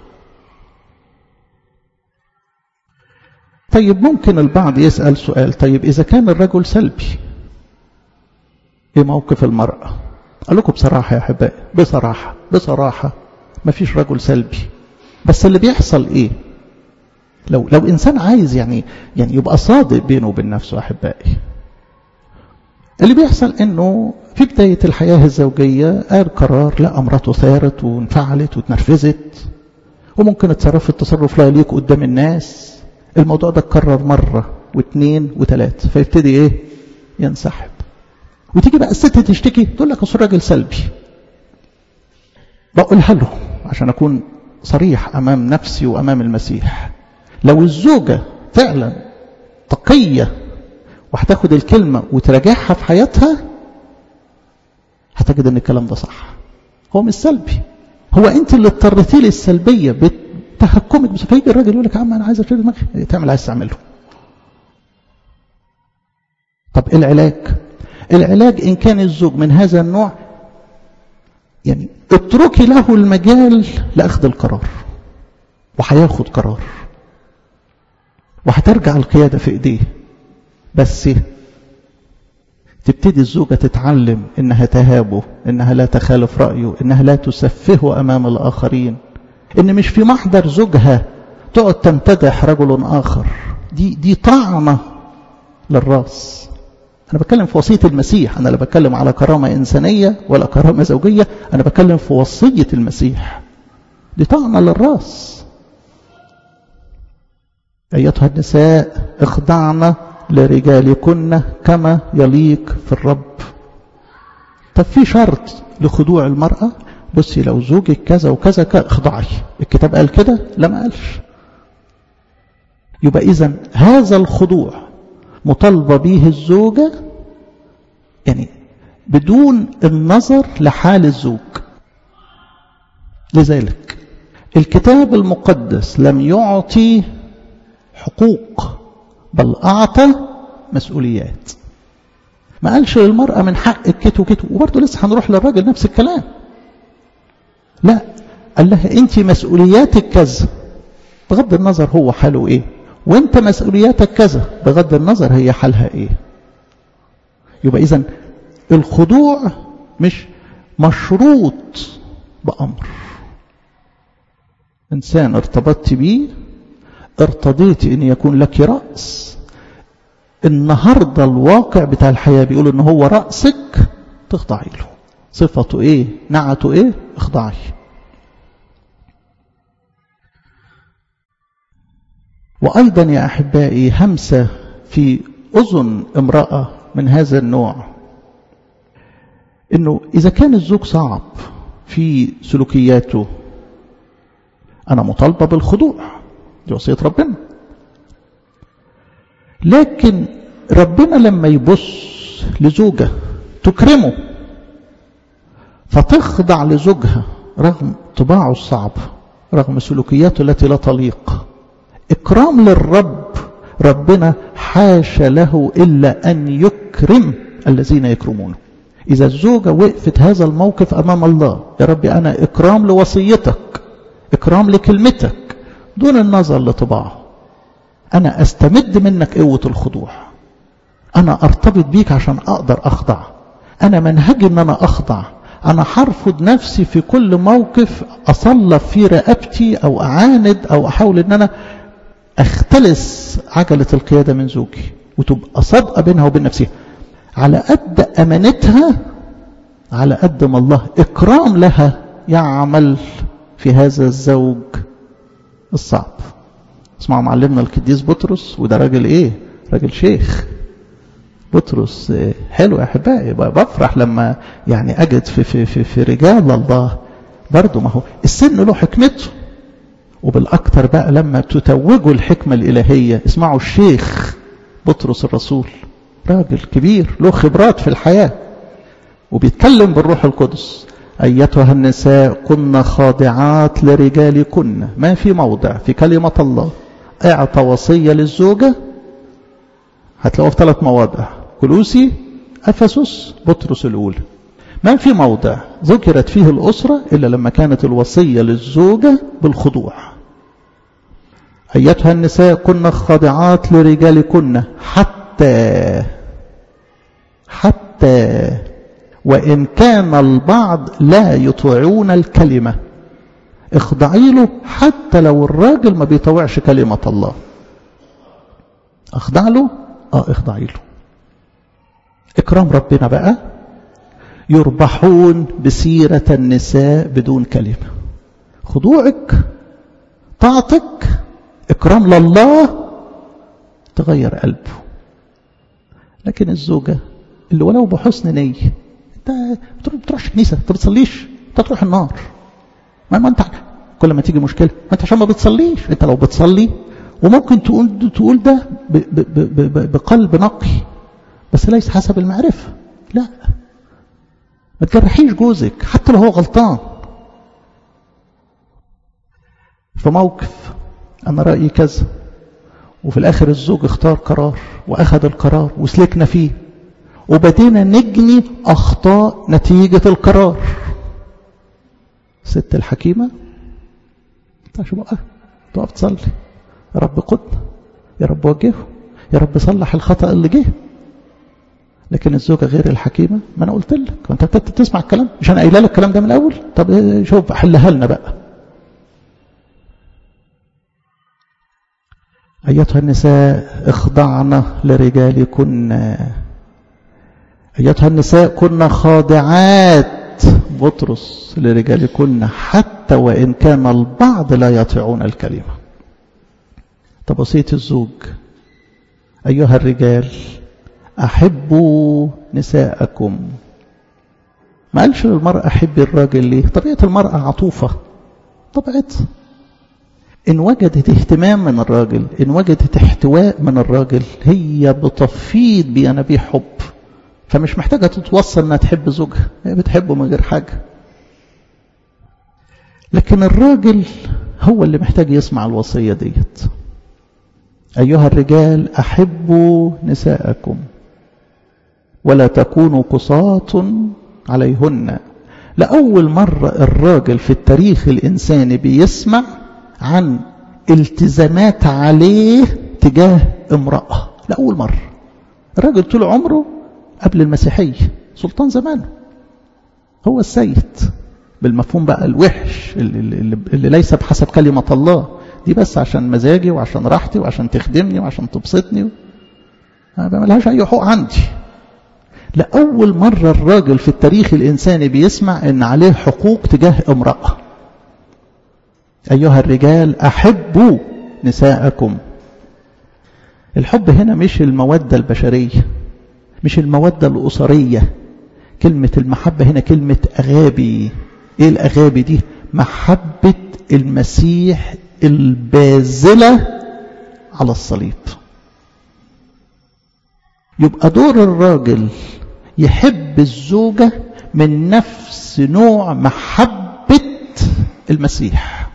طيب ممكن البعض يسأل سؤال طيب إذا كان الرجل سلبي ايه موقف المرأة قال لكم بصراحة يا أحبائي بصراحة بصراحة ما فيش رجل سلبي بس اللي بيحصل ايه لو لو انسان عايز يعني يعني يبقى صادق بينه وبين نفسه احبائي اللي بيحصل انه في بداية الحياة الزوجية قال قرار لا امراته ثارت وانفعلت واتنرفزت وممكن اتصرف التصرف لا يليق قدام الناس الموضوع ده اتكرر مرة واثنين وثلاثة فيبتدي ايه ينسحب وتيجي بقى الست تشتكي تقول لك اصل الراجل سلبي بقولها له عشان اكون صريح امام نفسي وامام المسيح لو الزوجة فعلا تقية وهتاخد الكلمة وتراجعها في حياتها هتجد ان الكلام ده صح هو مش سلبي هو انت اللي اضطرتي لي السلبية بتهكمك بس فيجي الراجل يقول لك يا عم انا عايز اشيل دماغي تعمل عايز تعمله طب ايه العلاج العلاج ان كان الزوج من هذا النوع يعني اتركي له المجال لاخذ القرار وهياخد قرار وهترجع القيادة في ايديه بس تبتدي الزوجة تتعلم انها تهابه انها لا تخالف رأيه انها لا تسفهه امام الاخرين ان مش في محضر زوجها تقعد تمتدح رجل اخر دي دي طعنة للراس انا بتكلم في وصية المسيح انا لا بتكلم على كرامة انسانية ولا كرامة زوجية انا بتكلم في وصية المسيح دي طعنة للراس ايتها النساء اخضعن لرجالكن كما يليق في الرب طب في شرط لخضوع المرأة بصي لو زوجك كذا وكذا اخضعي الكتاب قال كده لا ما قالش يبقى اذا هذا الخضوع مطالبة به الزوجة يعني بدون النظر لحال الزوج لذلك الكتاب المقدس لم يعطي حقوق بل أعطى مسؤوليات ما قالش للمرأة من حقك كت وكت وبرضه لسه هنروح للراجل نفس الكلام لا قال لها انت مسؤولياتك كذا بغض النظر هو حاله ايه وانت مسؤولياتك كذا بغض النظر هي حالها ايه يبقى اذا الخضوع مش مشروط بأمر إنسان ارتبطت بيه ارتضيت ان يكون لك رأس النهاردة الواقع بتاع الحياة بيقول ان هو رأسك تخضعي له صفته ايه نعته ايه اخضعي وأيضا يا أحبائي همسة في أذن امرأة من هذا النوع انه اذا كان الزوج صعب في سلوكياته انا مطالبة بالخضوع دي وصية ربنا لكن ربنا لما يبص لزوجة تكرمه فتخضع لزوجها رغم طباعه الصعب رغم سلوكياته التي لا تليق إكرام للرب ربنا حاش له إلا أن يكرم الذين يكرمونه إذا الزوجة وقفت هذا الموقف أمام الله يا ربي أنا إكرام لوصيتك إكرام لكلمتك دون النظر لطباعه أنا أستمد منك قوة الخضوع أنا أرتبط بيك عشان أقدر أخضع أنا منهجي أن أنا أخضع أنا حرفض نفسي في كل موقف أصلف في رقبتي أو أعاند أو أحاول أن أنا أختلس عجلة القيادة من زوجي وتبقى صادقة بينها وبين نفسها على قد أمانتها على قد ما الله إكرام لها يعمل في هذا الزوج الصعب اسمعوا معلمنا القديس بطرس وده راجل ايه راجل شيخ بطرس حلو يا احبائي بفرح لما يعني اجد في في في, في رجال الله برضه ما هو السن له حكمته وبالاكثر بقى لما تتوجوا الحكمه الالهيه اسمعوا الشيخ بطرس الرسول راجل كبير له خبرات في الحياه وبيتكلم بالروح القدس أيتها النساء كن خاضعات لرجالكن ما في موضع في كلمة الله اعطى وصية للزوجة هتلاقوها في ثلاث مواضع كلوسي أفسس بطرس الأولى ما في موضع ذكرت فيه الأسرة إلا لما كانت الوصية للزوجة بالخضوع أيتها النساء كن خاضعات لرجالكن حتى حتى وإن كان البعض لا يطيعون الكلمة اخضعي له حتى لو الراجل ما بيطوعش كلمة الله اخضع له اه اخضعي له اكرام ربنا بقى يربحون بسيرة النساء بدون كلمة خضوعك طاعتك اكرام لله تغير قلبه لكن الزوجة اللي ولو بحسن نية انت بتروحش كنيسة انت بتصليش انت تروح النار ما, ما انت كل ما تيجي مشكلة ما انت عشان ما بتصليش انت لو بتصلي وممكن تقول تقول ده ب ب ب ب بقلب نقي بس ليس حسب المعرفة لا ما تجرحيش جوزك حتى لو هو غلطان في موقف انا رأيي كذا وفي الاخر الزوج اختار قرار واخذ القرار وسلكنا فيه وبدينا نجني أخطاء نتيجة القرار ست الحكيمة تعش بقى تقف تصلي يا رب قدنا يا رب وجهه يا رب صلح الخطأ اللي جه لكن الزوجة غير الحكيمة ما أنا قلت لك وأنت ابتدت تسمع الكلام مش أنا قايله لك الكلام ده من الأول طب شوف حلها لنا بقى أيتها النساء اخضعن لرجالكن أيتها النساء كن خاضعات بطرس لرجالكن حتى وإن كان البعض لا يطيعون الكلمة طب وصية الزوج أيها الرجال أحبوا نساءكم ما قالش للمرأة أحبي الراجل ليه طبيعة المرأة عطوفة طبيعتها إن وجدت اهتمام من الراجل إن وجدت احتواء من الراجل هي بتفيض بينابيع حب فمش محتاجة تتوصل انها تحب زوجها هي بتحبه من غير حاجة لكن الراجل هو اللي محتاج يسمع الوصية ديت أيها الرجال أحبوا نساءكم ولا تكونوا قصاة عليهن لأول مرة الراجل في التاريخ الإنساني بيسمع عن التزامات عليه تجاه امرأة لأول مرة الراجل طول عمره قبل المسيحية سلطان زمانه هو السيد بالمفهوم بقى الوحش اللي, اللي, اللي ليس بحسب كلمة الله دي بس عشان مزاجي وعشان راحتي وعشان تخدمني وعشان تبسطني ما ملهاش أي حقوق عندي لأول مرة الراجل في التاريخ الإنساني بيسمع إن عليه حقوق تجاه امرأة أيها الرجال أحبوا نساءكم الحب هنا مش المودة البشرية مش المودة الأسرية كلمة المحبة هنا كلمة أغابي إيه الأغابي دي محبة المسيح البازلة على الصليب يبقى دور الراجل يحب الزوجة من نفس نوع محبة المسيح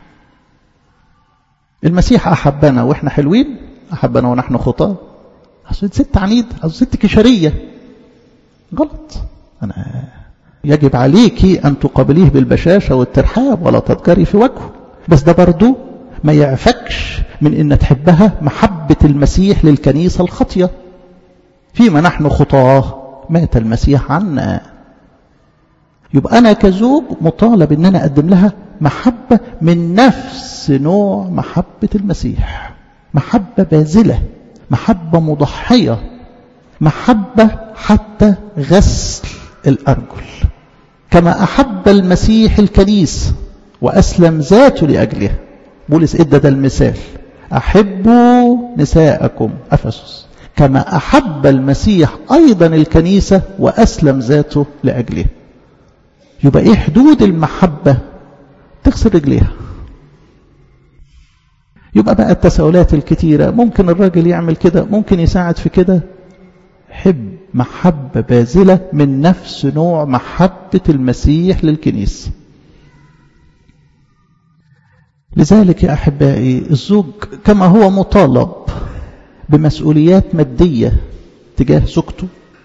المسيح أحبنا وإحنا حلوين أحبنا ونحن خطاه أصل ست عنيد أصل ست كشرية غلط أنا يجب عليك أن تقابليه بالبشاشة والترحاب ولا تتجري في وجهه بس ده برضو ما يعفكش من أن تحبها محبة المسيح للكنيسة الخطية فيما نحن خطاه مات المسيح عنا يبقى أنا كزوج مطالب أن أنا أقدم لها محبة من نفس نوع محبة المسيح محبة باذلة محبة مضحية محبة حتى غسل الأرجل كما أحب المسيح الكنيسة وأسلم ذاته لأجلها بولس إدى ده المثال أحبوا نساءكم أفسس كما أحب المسيح أيضا الكنيسة وأسلم ذاته لأجلها يبقى إيه حدود المحبة تغسل رجليها يبقى بقى التساؤلات الكتيرة ممكن الراجل يعمل كده ممكن يساعد في كده حب محبة باذلة من نفس نوع محبة المسيح للكنيسة لذلك يا أحبائي الزوج كما هو مطالب بمسؤوليات مادية تجاه زوجته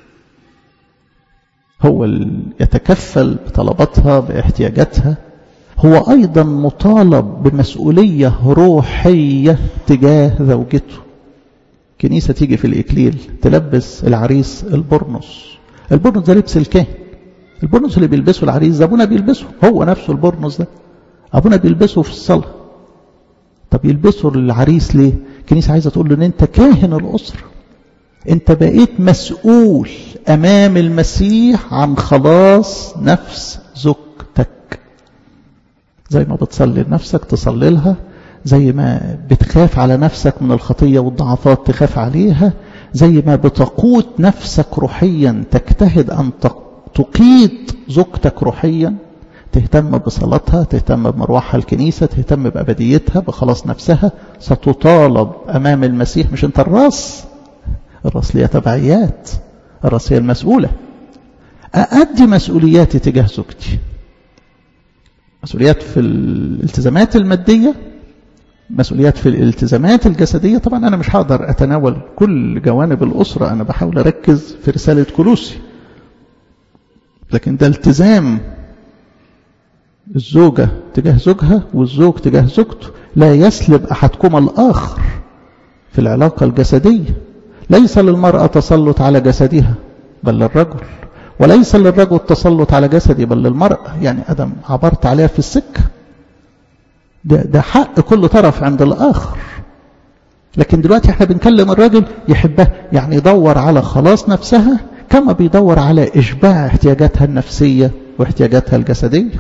هو يتكفل بطلباتها باحتياجاتها هو أيضا مطالب بمسؤولية روحية تجاه زوجته كنيسة تيجي في الإكليل تلبس العريس البرنس البرنس ده لبس الكاهن البرنس اللي بيلبسه العريس ده أبونا بيلبسه هو نفسه البرنس ده أبونا بيلبسه في الصلاة طب يلبسه للعريس ليه الكنيسة عايزة تقول له ان انت كاهن الأسرة انت بقيت مسؤول امام المسيح عن خلاص نفس زوجتك زي ما بتصلي لنفسك تصلي لها زي ما بتخاف على نفسك من الخطية والضعفات تخاف عليها زي ما بتقود نفسك روحيا تجتهد أن تقيد زوجتك روحيا تهتم بصلاتها تهتم بمروحها الكنيسة تهتم بأبديتها بخلاص نفسها ستطالب أمام المسيح مش أنت الراس الراس ليها تبعيات الراس هي المسؤولة أأدي مسؤولياتي تجاه زوجتي مسؤوليات في الالتزامات المادية مسؤوليات في الالتزامات الجسدية طبعا أنا مش هقدر أتناول كل جوانب الأسرة أنا بحاول أركز في رسالة كلوسي لكن ده التزام الزوجة تجاه زوجها والزوج تجاه زوجته لا يسلب أحدكما الآخر في العلاقة الجسدية ليس للمرأة تسلط على جسدها بل للرجل وليس للرجل التسلط على جسدي بل للمرأة يعني أدم عبرت عليها في السكة ده, ده حق كل طرف عند الآخر لكن دلوقتي احنا بنكلم الراجل يحبها يعني يدور على خلاص نفسها كما بيدور على إشباع احتياجاتها النفسية واحتياجاتها الجسدية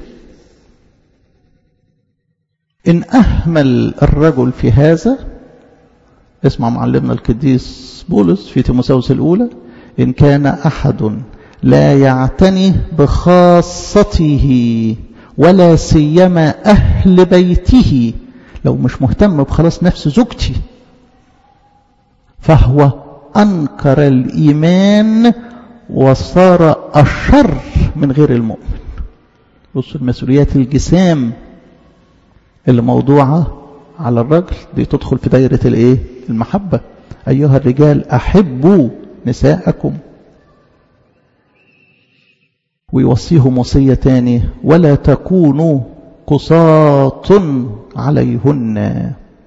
إن أهمل الرجل في هذا اسمع معلمنا القديس بولس في تيموساوس الأولى إن كان أحد لا يعتني بخاصته ولا سيما أهل بيته لو مش مهتم بخلاص نفس زوجتي فهو أنكر الإيمان وصار أشر من غير المؤمن بصوا المسؤوليات الجسام اللي موضوعة على الرجل دي تدخل في دايرة الايه المحبة أيها الرجال أحبوا نساءكم ويوصيهم وصية تاني ولا تكونوا قصاط عليهن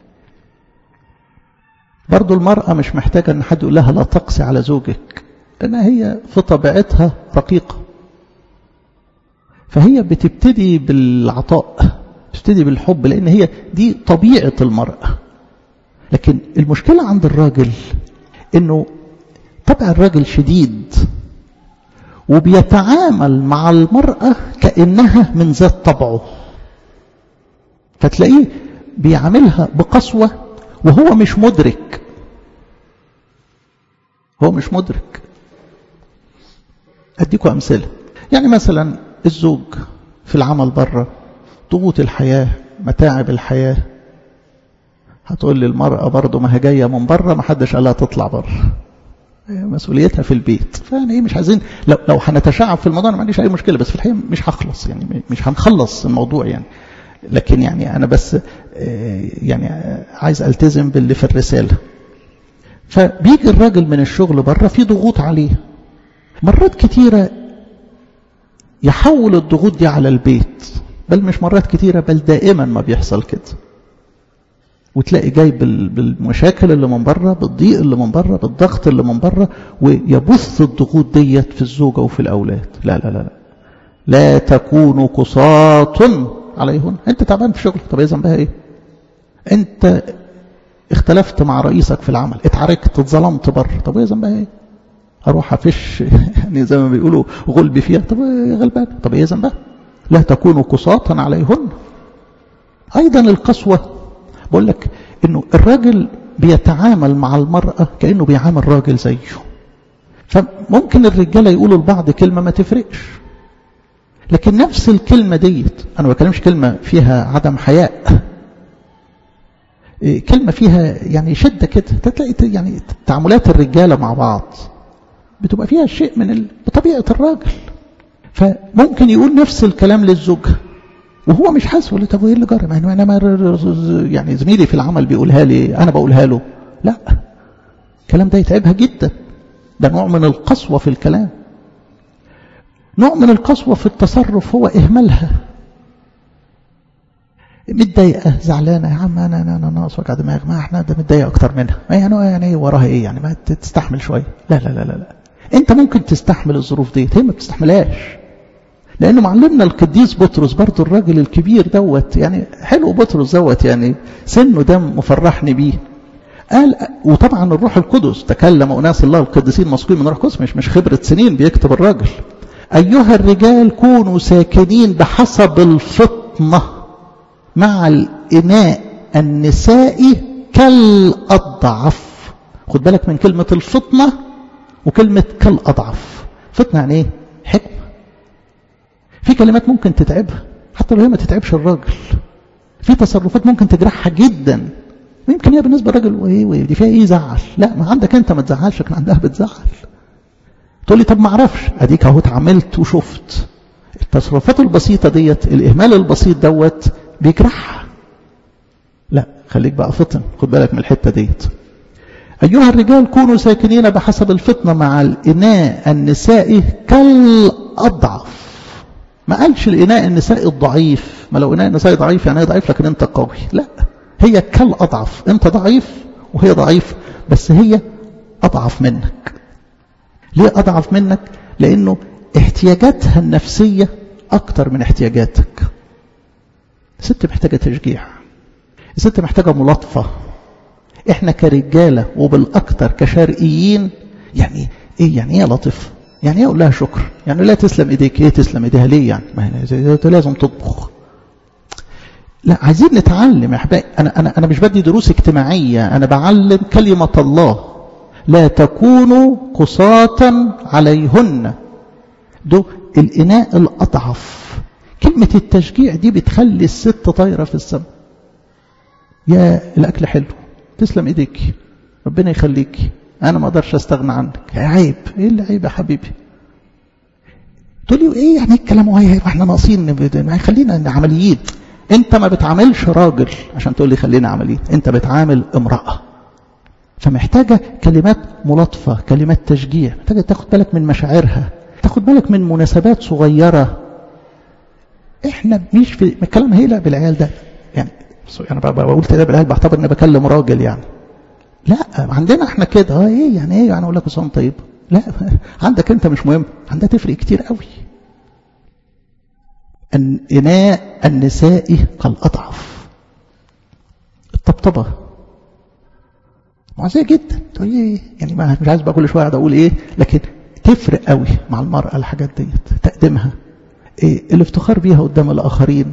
برضو المرأة مش محتاجة أن حد يقول لها لا تقسي على زوجك لأنها هي في طبيعتها رقيقة فهي بتبتدي بالعطاء بتبتدي بالحب لأن هي دي طبيعة المرأة لكن المشكلة عند الراجل أنه طبع الراجل شديد وبيتعامل مع المرأة كأنها من ذات طبعه فتلاقيه بيعاملها بقسوة وهو مش مدرك هو مش مدرك أديكم أمثلة يعني مثلا الزوج في العمل بره ضغوط الحياة متاعب الحياة هتقول لي المرأة برضه ما هي جاية من بره ما حدش قالها تطلع بره مسؤوليتها في البيت فيعني ايه مش عايزين لو لو هنتشعب في الموضوع انا ما عنديش اي مشكله بس في الحقيقه مش هخلص يعني مش هنخلص الموضوع يعني لكن يعني انا بس يعني عايز التزم باللي في الرساله فبيجي الراجل من الشغل بره في ضغوط عليه مرات كتيره يحول الضغوط دي على البيت بل مش مرات كتيره بل دائما ما بيحصل كده وتلاقي جاي بالمشاكل اللي من بره بالضيق اللي من بره بالضغط اللي من بره ويبث الضغوط ديت في الزوجه وفي الاولاد لا لا لا لا, لا تكونوا قصاط عليهن انت تعبان في شغلك طب ايه ذنبها ايه انت اختلفت مع رئيسك في العمل اتعاركت اتظلمت بره طب ايه ذنبها ايه اروح افش يعني زي ما بيقولوا غلبي فيها طب غلبان طب ايه ذنبها لا تكونوا قصاطا عليهن ايضا القسوه بقول لك انه الراجل بيتعامل مع المرأة كأنه بيعامل راجل زيه فممكن الرجالة يقولوا لبعض كلمة ما تفرقش لكن نفس الكلمة ديت أنا ما بكلمش كلمة فيها عدم حياء كلمة فيها يعني شدة كده تلاقي يعني تعاملات الرجالة مع بعض بتبقى فيها شيء من ال... بطبيعة الراجل فممكن يقول نفس الكلام للزوجة وهو مش حاسس ولا طب ايه اللي جرى ما انا ما يعني زميلي في العمل بيقولها لي انا بقولها له لا الكلام ده يتعبها جدا ده نوع من القسوة في الكلام نوع من القسوة في التصرف هو إهمالها متضايقة زعلانة يا عم أنا أنا أنا ناقص وجع دماغ ما إحنا ده متضايق أكتر منها ما يعني يعني وراها إيه يعني ما تستحمل شوية لا لا لا لا لا أنت ممكن تستحمل الظروف دي هي ما بتستحملهاش لأنه معلمنا القديس بطرس برضه الراجل الكبير دوت يعني حلو بطرس دوت يعني سنه ده مفرحني بيه قال وطبعا الروح القدس تكلم أناس الله القديسين مسكين من الروح القدس مش مش خبرة سنين بيكتب الراجل أيها الرجال كونوا ساكنين بحسب الفطنة مع الإناء النسائي كالأضعف خد بالك من كلمة الفطنة وكلمة كالأضعف فطنة يعني إيه؟ حكمة في كلمات ممكن تتعبها حتى لو هي ما تتعبش الراجل في تصرفات ممكن تجرحها جدا ويمكن هي بالنسبة للراجل وايه دي فيها ايه زعل لا ما عندك انت ما تزعلش لكن عندها بتزعل تقول لي طب ما اعرفش اديك اهو اتعاملت وشفت التصرفات البسيطة ديت الاهمال البسيط دوت بيجرحها لا خليك بقى فطن خد بالك من الحتة ديت أيها الرجال كونوا ساكنين بحسب الفطنة مع الإناء النسائي كالأضعف ما قالش الإناء النسائي الضعيف ما لو إناء النسائي ضعيف يعني هي ضعيف لكن أنت قوي لا هي كالأضعف أنت ضعيف وهي ضعيف بس هي أضعف منك ليه أضعف منك لأنه احتياجاتها النفسية أكتر من احتياجاتك الست محتاجة تشجيع الست محتاجة ملاطفة احنا كرجالة وبالأكتر كشرقيين يعني ايه يعني ايه لطف يعني ايه اقول لها شكر يعني لا تسلم ايديك ايه تسلم ايديها ليه يعني ما هي لازم تطبخ لا عايزين نتعلم يا احبائي انا انا انا مش بدي دروس اجتماعيه انا بعلم كلمه الله لا تكونوا قصاة عليهن ده الإناء الأضعف كلمة التشجيع دي بتخلي الست طايرة في السماء يا الأكل حلو تسلم إيديك ربنا يخليك أنا ما أقدرش أستغنى عنك عيب إيه اللي عيب يا حبيبي تقول لي إيه يعني الكلام وهي إحنا ناقصين خلينا عمليين أنت ما بتعاملش راجل عشان تقول لي خلينا عمليين أنت بتعامل امرأة فمحتاجة كلمات ملاطفة كلمات تشجيع محتاجة تاخد بالك من مشاعرها تاخد بالك من مناسبات صغيرة احنا مش في الكلام هيلع بالعيال ده يعني انا بقول كده بالعيال بعتبر اني بكلم راجل يعني لا عندنا احنا كده اه ايه يعني ايه يعني اقول لك صوم طيب لا عندك انت مش مهم عندها تفرق كتير قوي الإناء النسائي كالأضعف الطبطبة معزية جدا تقول لي يعني ما مش عايز بقى كل شويه اقول ايه لكن تفرق قوي مع المرأة الحاجات ديت تقدمها إيه الافتخار بيها قدام الآخرين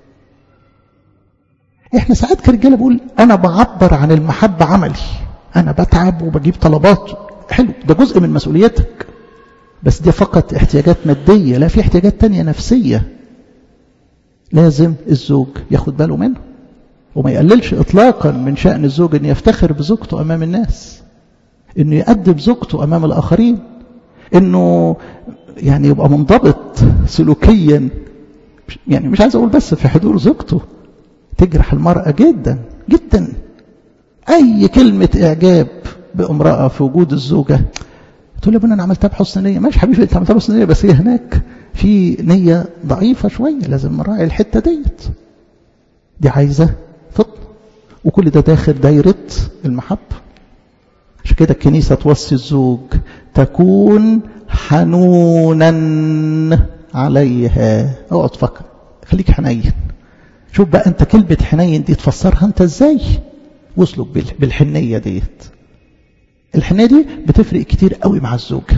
احنا ساعات كرجاله بقول انا بعبر عن المحبة عملي انا بتعب وبجيب طلبات حلو ده جزء من مسؤوليتك بس دي فقط احتياجات مادية لا في احتياجات تانية نفسية لازم الزوج ياخد باله منه وما يقللش اطلاقا من شأن الزوج ان يفتخر بزوجته امام الناس انه يأدب زوجته امام الاخرين انه يعني يبقى منضبط سلوكيا يعني مش عايز اقول بس في حضور زوجته تجرح المرأة جدا جدا اي كلمة اعجاب بامرأة في وجود الزوجة تقول يا ابني انا عملتها بحسن نية ماشي حبيبي انت عملتها بحسن نية بس هي هناك في نية ضعيفة شوية لازم نراعي الحتة ديت دي عايزة فطن وكل ده داخل دايرة المحبة عشان كده الكنيسة توصي الزوج تكون حنونا عليها اقعد فكر خليك حنين شوف بقى انت كلمة حنين دي تفسرها انت ازاي وصلك بالحنية ديت الحنية دي بتفرق كتير قوي مع الزوجة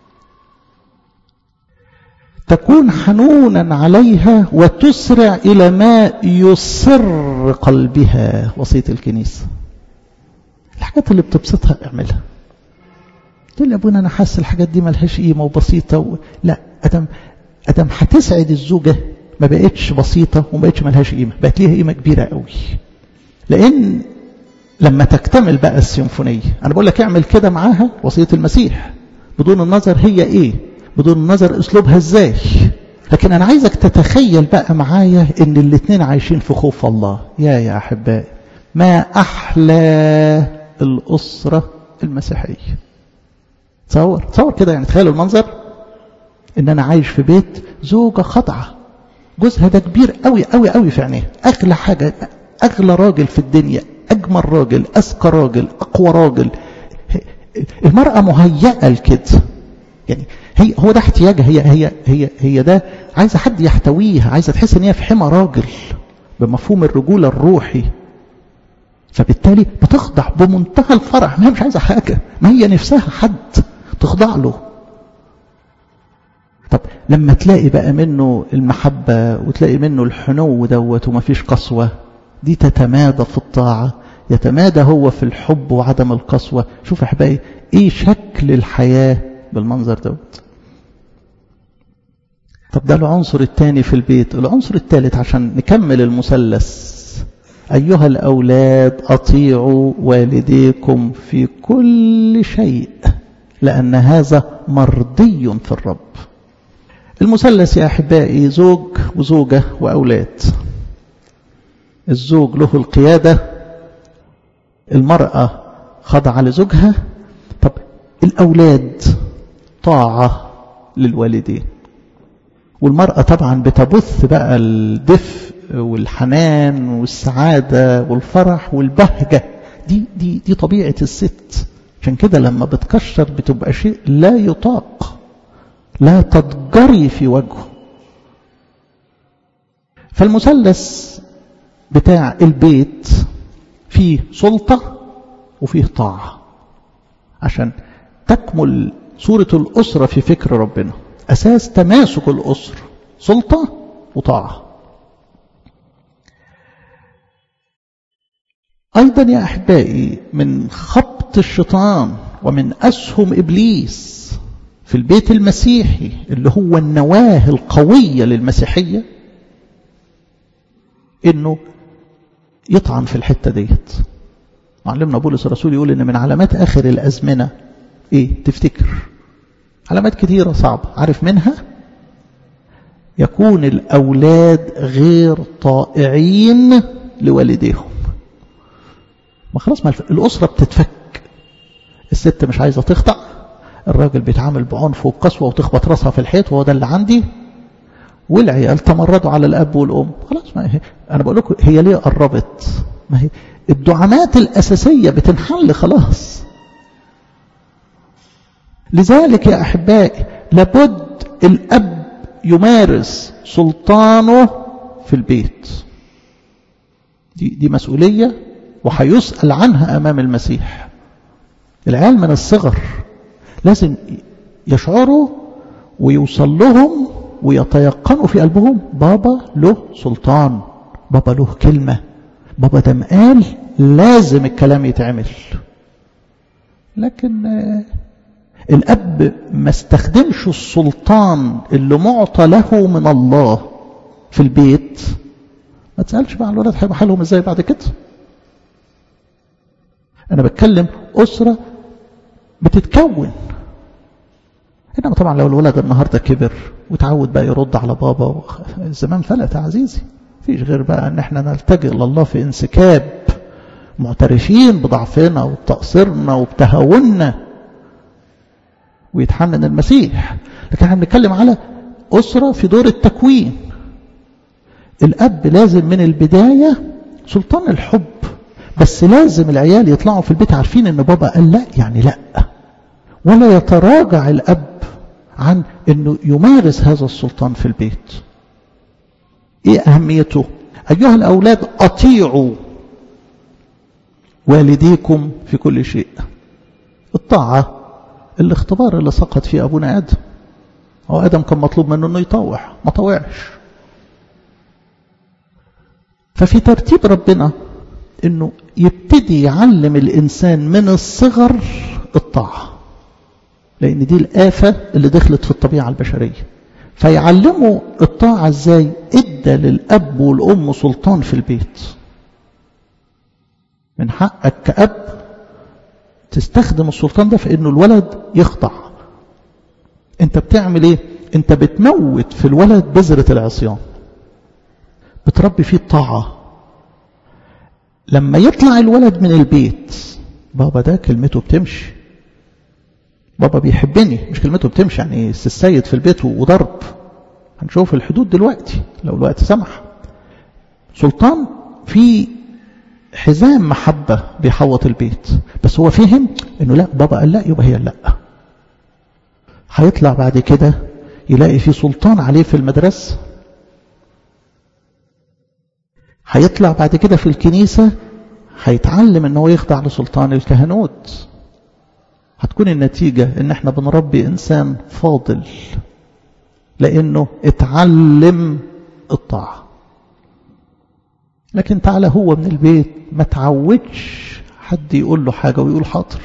تكون حنونا عليها وتسرع إلى ما يسر قلبها وصية الكنيسة الحاجات اللي بتبسطها اعملها تقول لي ابونا انا حاسس الحاجات دي ملهاش قيمه وبسيطه و... لا ادم ادم هتسعد الزوجه ما بقتش بسيطه وما بقتش ملهاش قيمه بقت ليها قيمه كبيره قوي لان لما تكتمل بقى السيمفونيه انا بقول لك اعمل كده معاها وصيه المسيح بدون النظر هي ايه بدون النظر اسلوبها ازاي لكن انا عايزك تتخيل بقى معايا ان الاثنين عايشين في خوف الله يا يا احبائي ما احلى الاسره المسيحيه تصور تصور كده يعني تخيلوا المنظر ان انا عايش في بيت زوجة خاضعة جوزها ده كبير قوي قوي قوي في عينيه اغلى حاجة اغلى راجل في الدنيا اجمل راجل اذكى راجل اقوى راجل المرأة مهيئة لكده يعني هي هو ده احتياجها هي هي هي هي ده عايزة حد يحتويها عايزة تحس ان هي في حمى راجل بمفهوم الرجولة الروحي فبالتالي بتخضع بمنتهى الفرح ما هي مش عايزة حاجة ما هي نفسها حد تخضع له طب لما تلاقي بقى منه المحبة وتلاقي منه الحنو دوت وما فيش قسوة دي تتمادى في الطاعة يتمادى هو في الحب وعدم القسوة شوف احبائي ايه شكل الحياة بالمنظر دوت طب ده العنصر الثاني في البيت العنصر الثالث عشان نكمل المثلث أيها الأولاد أطيعوا والديكم في كل شيء لأن هذا مرضي في الرب المثلث يا أحبائي زوج وزوجة وأولاد الزوج له القيادة المرأة خضع لزوجها طب الأولاد طاعة للوالدين والمرأة طبعا بتبث بقى الدفء والحنان والسعادة والفرح والبهجة دي, دي, دي طبيعة الست عشان كده لما بتكشر بتبقى شيء لا يطاق لا تضجري في وجهه فالمثلث بتاع البيت فيه سلطة وفيه طاعة عشان تكمل صورة الأسرة في فكر ربنا أساس تماسك الأسرة سلطة وطاعة أيضا يا أحبائي من خبط الشيطان ومن أسهم إبليس في البيت المسيحي اللي هو النواه القوية للمسيحية إنه يطعن في الحتة ديت معلمنا بولس الرسول يقول إن من علامات آخر الأزمنة إيه تفتكر علامات كثيرة صعبة عارف منها يكون الأولاد غير طائعين لوالديهم ما خلاص ما الأسرة بتتفك الست مش عايزة تخضع الراجل بيتعامل بعنف وقسوة وتخبط راسها في الحيط وهو ده اللي عندي والعيال تمردوا على الأب والأم خلاص ما هي أنا بقول لكم هي ليه قربت ما هي الدعامات الأساسية بتنحل خلاص لذلك يا أحبائي لابد الأب يمارس سلطانه في البيت دي, دي مسؤولية وهيسأل عنها أمام المسيح العيال من الصغر لازم يشعروا ويوصل لهم ويتيقنوا في قلبهم بابا له سلطان بابا له كلمة بابا ده مقال لازم الكلام يتعمل لكن الأب ما استخدمش السلطان اللي معطى له من الله في البيت ما تسألش بقى الولاد هيبقى حالهم ازاي بعد كده أنا بتكلم أسرة بتتكون إنما طبعا لو الولد النهاردة كبر وتعود بقى يرد على بابا الزمان فلت يا عزيزي فيش غير بقى ان احنا نلتجئ لله في انسكاب معترفين بضعفنا وبتقصيرنا وبتهاوننا ويتحنن المسيح لكن احنا بنتكلم على أسرة في دور التكوين الأب لازم من البداية سلطان الحب بس لازم العيال يطلعوا في البيت عارفين ان بابا قال لا يعني لا ولا يتراجع الأب عن انه يمارس هذا السلطان في البيت ايه اهميته ايها الاولاد اطيعوا والديكم في كل شيء الطاعة الاختبار اللي سقط فيه ابونا ادم هو ادم كان مطلوب منه انه يطوع ما طوعش ففي ترتيب ربنا انه يبتدي يعلم الانسان من الصغر الطاعه لأن دي الآفة اللي دخلت في الطبيعة البشرية فيعلموا الطاعة ازاي ادى للأب والأم سلطان في البيت من حقك كأب تستخدم السلطان ده في انه الولد يخضع انت بتعمل ايه انت بتموت في الولد بذرة العصيان بتربي فيه الطاعة لما يطلع الولد من البيت بابا ده كلمته بتمشي بابا بيحبني مش كلمته بتمشي يعني السيد في البيت وضرب هنشوف الحدود دلوقتي لو الوقت سمح سلطان في حزام محبة بيحوط البيت بس هو فهم انه لا بابا قال لا يبقى هي لا هيطلع بعد كده يلاقي في سلطان عليه في المدرسة هيطلع بعد كده في الكنيسة هيتعلم ان هو يخضع لسلطان الكهنوت هتكون النتيجة ان احنا بنربي انسان فاضل لانه اتعلم الطاعة لكن تعالى هو من البيت ما تعودش حد يقول له حاجة ويقول حاضر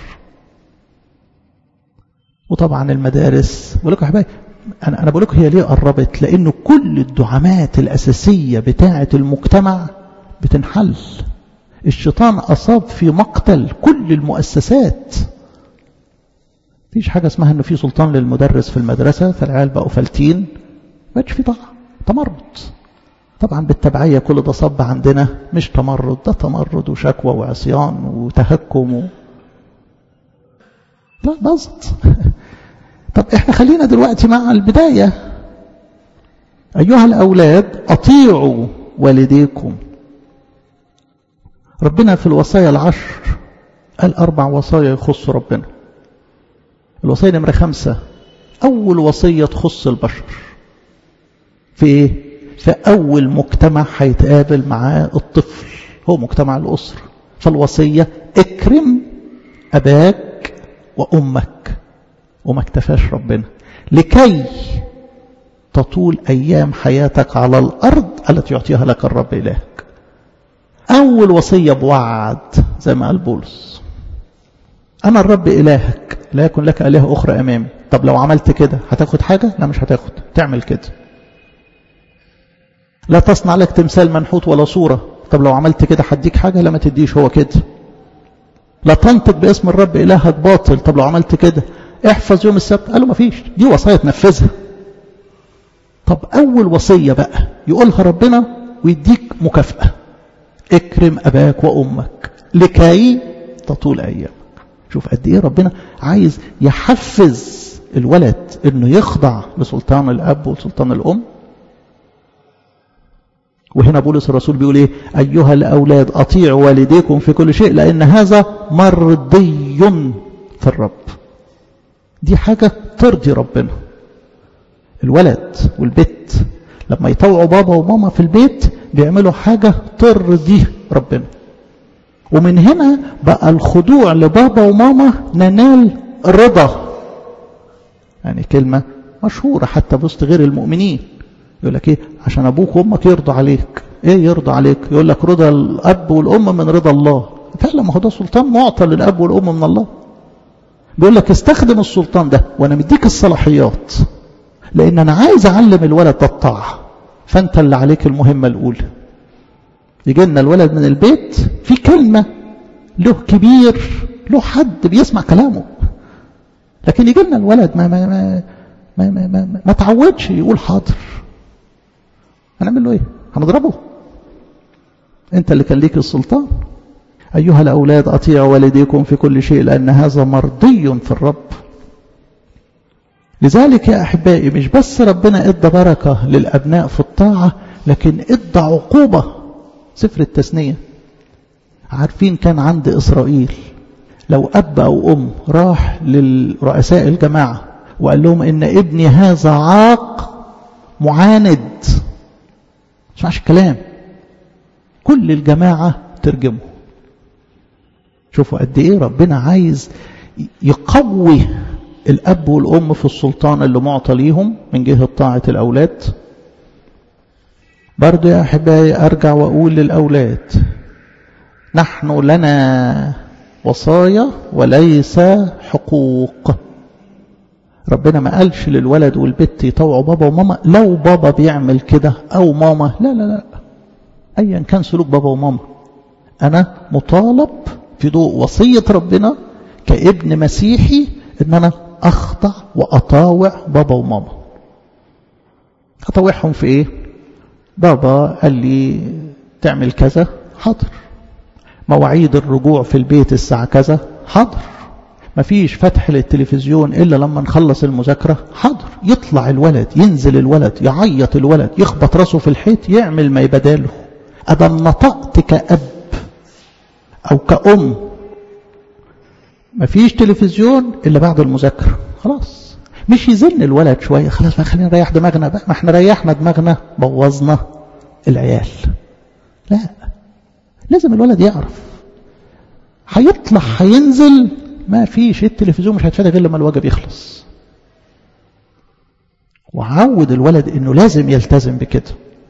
وطبعا المدارس بقول لكم يا حبايبي انا انا بقول لكم هي ليه قربت لانه كل الدعامات الاساسيه بتاعه المجتمع بتنحل الشيطان اصاب في مقتل كل المؤسسات مفيش حاجه اسمها انه في سلطان للمدرس في المدرسه فالعيال بقوا فالتين ما بقتش في طاعه تمرد طبعا بالتبعيه كل ده صب عندنا مش تمرد ده تمرد وشكوى وعصيان وتهكم و... لا باظت طب احنا خلينا دلوقتي مع البداية أيها الأولاد أطيعوا والديكم ربنا في الوصايا العشر قال أربع وصايا يخص ربنا الوصية نمرة خمسة أول وصية تخص البشر في إيه؟ في أول مجتمع هيتقابل معاه الطفل هو مجتمع الأسرة فالوصية اكرم أباك وأمك وما اكتفاش ربنا لكي تطول أيام حياتك على الأرض التي يعطيها لك الرب إلهك أول وصية بوعد زي ما قال بولس أنا الرب إلهك لا يكن لك آلهة أخرى أمامي طب لو عملت كده هتاخد حاجة لا مش هتاخد تعمل كده لا تصنع لك تمثال منحوت ولا صورة طب لو عملت كده هديك حاجة لا ما تديش هو كده لا تنطق باسم الرب إلهك باطل طب لو عملت كده احفظ يوم السبت قالوا ما فيش دي وصايا تنفذها طب أول وصية بقى يقولها ربنا ويديك مكافأة اكرم أباك وأمك لكي تطول أيامك شوف قد إيه ربنا عايز يحفز الولد إنه يخضع لسلطان الأب وسلطان الأم وهنا بولس الرسول بيقول ايه ايها الاولاد اطيعوا والديكم في كل شيء لان هذا مرضي في الرب دي حاجة ترضي ربنا الولد والبيت لما يطوعوا بابا وماما في البيت بيعملوا حاجة ترضي ربنا ومن هنا بقى الخضوع لبابا وماما ننال رضا يعني كلمة مشهورة حتى بوسط غير المؤمنين يقول لك ايه عشان ابوك وامك يرضوا عليك ايه يرضوا عليك يقول لك رضا الاب والام من رضا الله فعلا ما هو ده سلطان معطى للاب والام من الله بيقول لك استخدم السلطان ده وانا مديك الصلاحيات لان انا عايز اعلم الولد ده الطاعه فانت اللي عليك المهمه الاولى يجي لنا الولد من البيت في كلمه له كبير له حد بيسمع كلامه لكن يجي لنا الولد ما ما ما ما ما, ما, ما, ما تعودش يقول حاضر هنعمل له ايه هنضربه انت اللي كان ليك السلطان ايها الاولاد اطيعوا والديكم في كل شيء لان هذا مرضي في الرب لذلك يا احبائي مش بس ربنا ادى بركه للابناء في الطاعه لكن ادى عقوبه سفر التثنيه عارفين كان عند اسرائيل لو اب او ام راح للرؤساء الجماعه وقال لهم ان ابني هذا عاق معاند اسمعش الكلام كل الجماعة ترجمه شوفوا قد ايه ربنا عايز يقوي الأب والأم في السلطان اللي معطى ليهم من جهة طاعة الأولاد برضو يا أحبائي أرجع وأقول للأولاد نحن لنا وصايا وليس حقوق ربنا ما قالش للولد والبت يطوعوا بابا وماما لو بابا بيعمل كده او ماما لا لا لا ايا كان سلوك بابا وماما انا مطالب في ضوء وصية ربنا كابن مسيحي ان انا اخضع واطاوع بابا وماما اطاوعهم في ايه بابا قال لي تعمل كذا حاضر مواعيد الرجوع في البيت الساعة كذا حاضر مفيش فتح للتلفزيون إلا لما نخلص المذاكرة حاضر يطلع الولد ينزل الولد يعيط الولد يخبط راسه في الحيط يعمل ما يبداله أدم نطقت كأب أو كأم مفيش تلفزيون إلا بعد المذاكرة خلاص مش يزن الولد شوية خلاص ما خلينا نريح دماغنا بقى ما احنا ريحنا دماغنا بوظنا العيال لا لازم الولد يعرف هيطلع هينزل ما فيش التلفزيون مش هتفادى غير لما الواجب يخلص وعود الولد انه لازم يلتزم بكده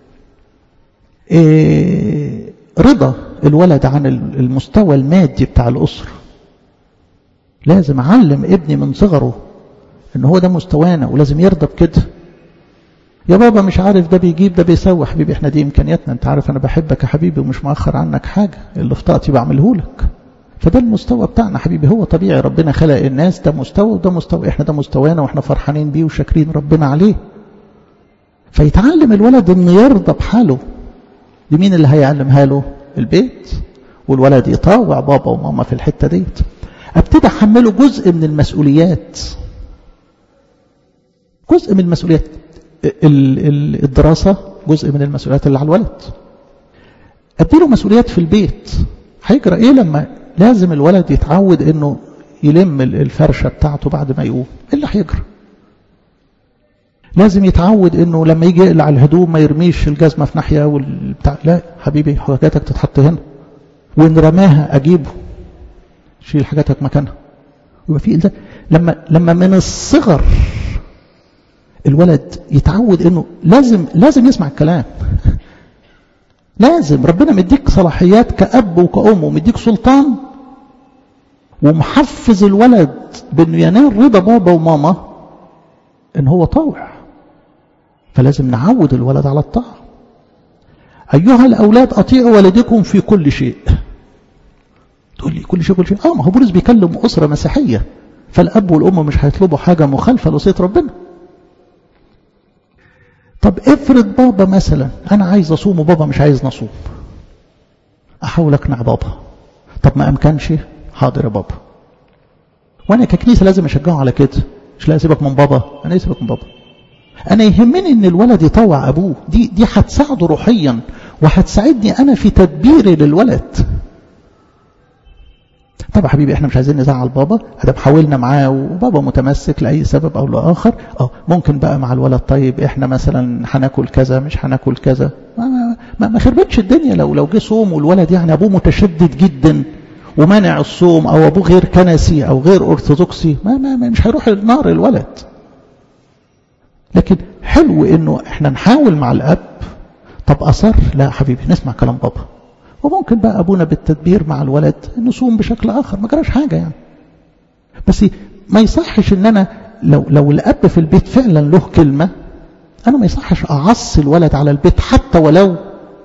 إيه رضا الولد عن المستوى المادي بتاع الأسرة لازم أعلم ابني من صغره ان هو ده مستوانا ولازم يرضى بكده يا بابا مش عارف ده بيجيب ده بيسوي حبيبي احنا دي امكانياتنا انت عارف انا بحبك يا حبيبي ومش مؤخر عنك حاجه اللي في طاقتي بعمله لك فده المستوى بتاعنا حبيبي هو طبيعي ربنا خلق الناس ده مستوى وده مستوى احنا ده مستوانا واحنا فرحانين بيه وشاكرين ربنا عليه فيتعلم الولد انه يرضى بحاله دي مين اللي هيعلمها له البيت والولد يطاوع بابا وماما في الحته ديت ابتدي احمله جزء من المسؤوليات جزء من المسؤوليات الدراسة جزء من المسؤوليات اللي على الولد اديله مسؤوليات في البيت هيجرى ايه لما لازم الولد يتعود انه يلم الفرشة بتاعته بعد ما يقوم ايه اللي هيجرى لازم يتعود انه لما يجي يقلع الهدوم ما يرميش الجزمة في ناحية والبتاع لا حبيبي حاجاتك تتحط هنا وان رماها اجيبه شيل حاجاتك مكانها يبقى في إلزام لما لما من الصغر الولد يتعود انه لازم لازم يسمع الكلام لازم ربنا مديك صلاحيات كأب وكأم ومديك سلطان ومحفز الولد بانه ينال رضا بابا وماما ان هو طاوع فلازم نعود الولد على الطاعة أيها الأولاد أطيعوا والدكم في كل شيء تقول لي كل شيء كل شيء آه ما هو بولس بيكلم أسرة مسيحية فالأب والأم مش هيطلبوا حاجة مخالفة لوصية ربنا طب افرض بابا مثلا أنا عايز أصوم وبابا مش عايز نصوم أحاول أقنع بابا طب ما أمكنش حاضر يا بابا وأنا ككنيسة لازم أشجعه على كده مش لا أسيبك من بابا أنا أسيبك من بابا أنا يهمني إن الولد يطوع أبوه دي دي هتساعده روحيا وهتساعدني أنا في تدبيري للولد طب حبيبي احنا مش عايزين نزعل بابا ادام حاولنا معاه وبابا متمسك لاي سبب او لاخر اه ممكن بقى مع الولد طيب احنا مثلا هناكل كذا مش هناكل كذا ما, ما, ما خربتش الدنيا لو لو جه صوم والولد يعني ابوه متشدد جدا ومانع الصوم او ابوه غير كنسي او غير ارثوذكسي ما, ما, ما مش هيروح النار الولد لكن حلو انه احنا نحاول مع الاب طب اصر لا حبيبي نسمع كلام بابا وممكن بقى ابونا بالتدبير مع الولد نصوم بشكل اخر ما جراش حاجه يعني بس ما يصحش ان انا لو لو الاب في البيت فعلا له كلمه انا ما يصحش اعصي الولد على البيت حتى ولو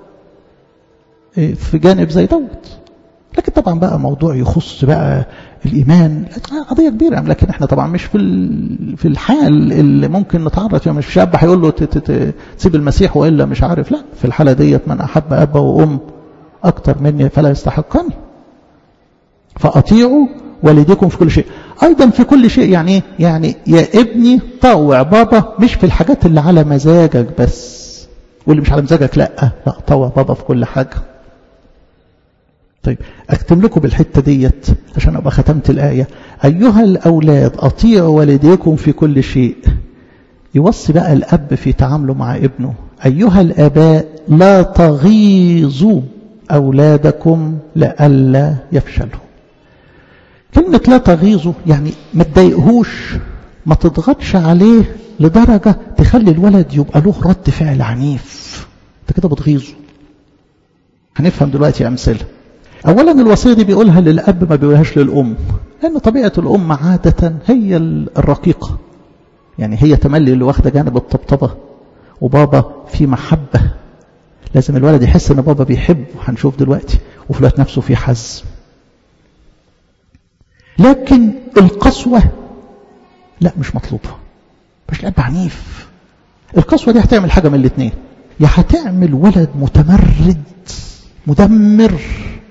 في جانب زي دوت لكن طبعا بقى موضوع يخص بقى الايمان قضيه كبيره لكن احنا طبعا مش في في الحال اللي ممكن نتعرض فيها مش شاب هيقول له تسيب المسيح والا مش عارف لا في الحاله ديت من احب اب وام اكتر مني فلا يستحقني فاطيعوا والديكم في كل شيء ايضا في كل شيء يعني يعني يا ابني طوع بابا مش في الحاجات اللي على مزاجك بس واللي مش على مزاجك لا لا طوع بابا في كل حاجه طيب أختم لكم بالحتة ديت عشان أبقى ختمت الآية أيها الأولاد أطيعوا والديكم في كل شيء يوصي بقى الأب في تعامله مع ابنه أيها الآباء لا تغيظوا أولادكم لئلا يفشلوا كلمة لا تغيظوا يعني ما تضايقهوش ما تضغطش عليه لدرجة تخلي الولد يبقى له رد فعل عنيف انت كده بتغيظه هنفهم دلوقتي أمثلة أولا الوصية دي بيقولها للأب ما بيقولهاش للأم لأن طبيعة الأم عادة هي الرقيقة يعني هي تملي اللي واخدة جانب الطبطبة وبابا في محبة لازم الولد يحس ان بابا بيحبه هنشوف دلوقتي وفي الوقت نفسه في حزم لكن القسوة لا مش مطلوبة مش الأب عنيف القسوة دي هتعمل حاجة من الاثنين يا هتعمل ولد متمرد مدمر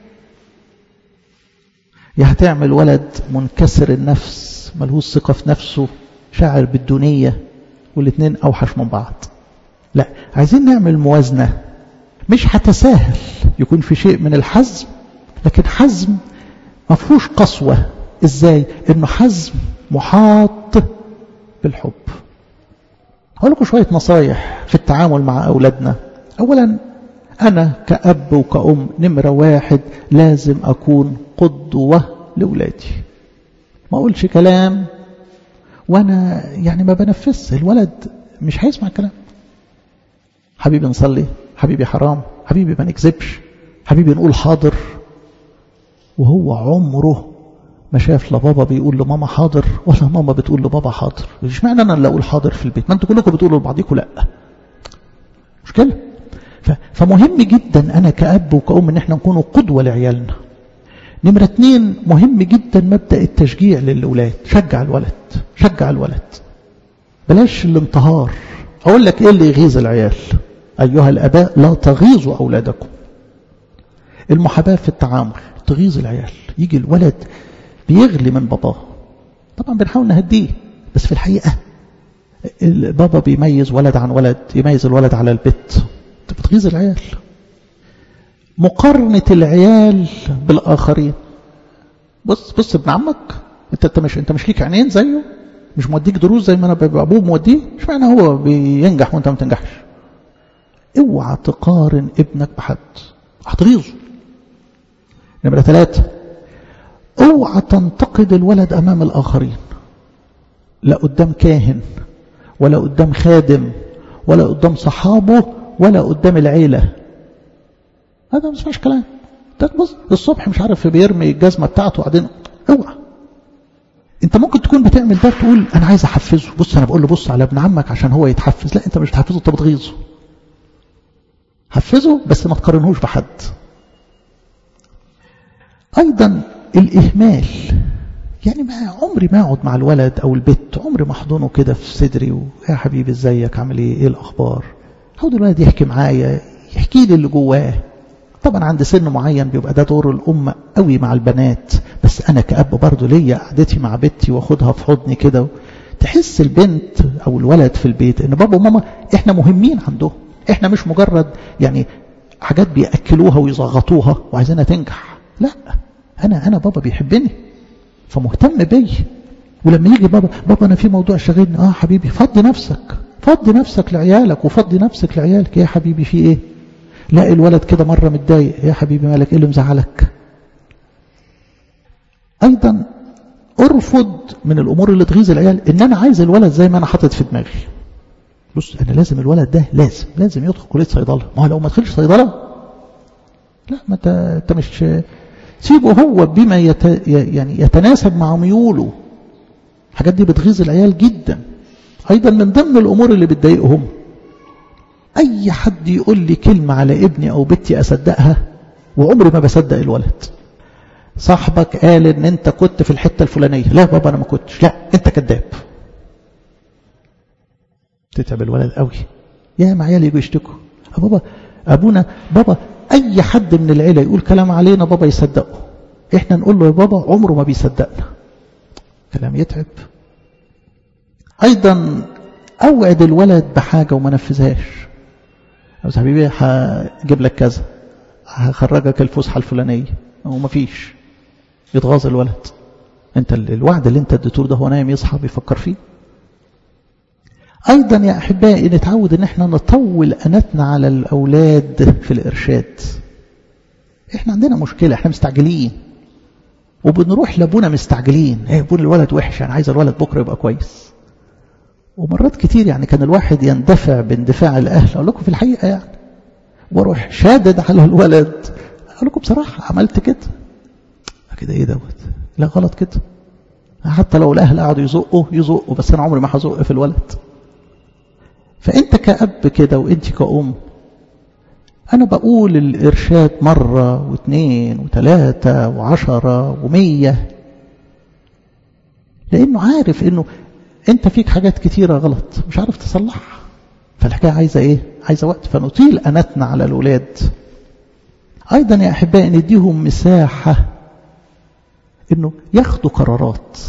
يا هتعمل ولد منكسر النفس ملهوش ثقة في نفسه شاعر بالدونية والاثنين أوحش من بعض لا عايزين نعمل موازنة مش هتساهل يكون في شيء من الحزم لكن حزم ما فيهوش قسوة ازاي انه حزم محاط بالحب هقول لكم شوية نصايح في التعامل مع أولادنا أولا أنا كأب وكأم نمرة واحد لازم أكون قدوة لأولادي ما أقولش كلام وأنا يعني ما بنفذش الولد مش هيسمع كلام حبيبي نصلي حبيبي حرام حبيبي ما نكذبش حبيبي نقول حاضر وهو عمره ما شاف لا بابا بيقول لماما حاضر ولا ماما بتقول لبابا حاضر مش معنى انا اللي اقول حاضر في البيت ما انتوا كلكم بتقولوا لبعضيكم لا مشكله فمهم جدا انا كاب وكأم ان احنا نكون قدوه لعيالنا نمرة اتنين مهم جدا مبدأ التشجيع للأولاد شجع الولد شجع الولد بلاش الانتهار أقول لك إيه اللي يغيظ العيال أيها الأباء لا تغيظوا أولادكم المحاباة في التعامل تغيظ العيال يجي الولد بيغلي من باباه طبعا بنحاول نهديه بس في الحقيقة البابا بيميز ولد عن ولد يميز الولد على البت بتغيظ العيال مقارنة العيال بالآخرين بص بص ابن عمك انت انت مش انت مش ليك عينين زيه مش موديك دروس زي ما انا ببقى ابوه موديه مش معنى هو بينجح وانت ما تنجحش اوعى تقارن ابنك بحد هتغيظه نمرة ثلاثة اوعى تنتقد الولد امام الاخرين لا قدام كاهن ولا قدام خادم ولا قدام صحابه ولا قدام العيلة هذا مش فيش كلام بص الصبح مش عارف بيرمي الجزمة بتاعته وبعدين اوعى انت ممكن تكون بتعمل ده تقول انا عايز احفزه بص انا بقول له بص على ابن عمك عشان هو يتحفز لا انت مش بتحفزه انت بتغيظه حفزه بس ما تقارنهوش بحد ايضا الاهمال يعني ما عمري ما اقعد مع الولد او البت عمري ما احضنه كده في صدري ويا حبيبي ازيك عامل ايه ايه الاخبار حاول الولد يحكي معايا يحكي لي اللي جواه طبعا عند سن معين بيبقى ده دور الام قوي مع البنات بس انا كاب برضه ليا قعدتي مع بنتي واخدها في حضني كده تحس البنت او الولد في البيت ان بابا وماما احنا مهمين عندهم احنا مش مجرد يعني حاجات بياكلوها ويزغطوها وعايزينها تنجح لا انا انا بابا بيحبني فمهتم بي ولما يجي بابا بابا انا في موضوع شاغلني اه حبيبي فضي نفسك فضي نفسك لعيالك وفضي نفسك لعيالك يا حبيبي في ايه لا الولد كده مرة متضايق يا حبيبي مالك ايه اللي مزعلك ايضا ارفض من الامور اللي تغيظ العيال ان انا عايز الولد زي ما انا حاطط في دماغي بص انا لازم الولد ده لازم لازم يدخل كليه صيدله ما هو لو ما دخلش صيدله لا ما انت مش سيبه هو بما يت... يعني يتناسب مع ميوله الحاجات دي بتغيظ العيال جدا ايضا من ضمن الامور اللي بتضايقهم اي حد يقول لي كلمه على ابني او بنتي اصدقها وعمري ما بصدق الولد صاحبك قال ان انت كنت في الحته الفلانيه لا بابا انا ما كنتش لا انت كذاب تتعب الولد قوي يا ما عيال يجوا يشتكوا بابا ابونا بابا اي حد من العيله يقول كلام علينا بابا يصدقه احنا نقول له يا بابا عمره ما بيصدقنا كلام يتعب ايضا اوعد الولد بحاجه وما نفذهاش بس حبيبي هجيب لك كذا هخرجك الفسحه الفلانيه وما فيش يتغاظ الولد انت الوعد اللي انت اديته ده هو نايم يصحى بيفكر فيه ايضا يا احبائي نتعود ان احنا نطول اناتنا على الاولاد في الارشاد احنا عندنا مشكله احنا مستعجلين وبنروح لابونا مستعجلين ايه ابونا الولد وحش انا عايز الولد بكره يبقى كويس ومرات كتير يعني كان الواحد يندفع باندفاع الاهل اقول لكم في الحقيقه يعني واروح شادد على الولد اقول لكم بصراحه عملت كده كده ايه دوت لا غلط كده حتى لو الاهل قعدوا يزقوا يزقوا بس انا عمري ما هزق في الولد فانت كاب كده وانت كأم انا بقول الارشاد مرة واثنين وثلاثة وعشرة ومية لانه عارف انه انت فيك حاجات كتيرة غلط مش عارف تصلحها فالحكاية عايزة ايه عايزة وقت فنطيل اناتنا على الاولاد ايضا يا احبائي نديهم مساحة انه ياخدوا قرارات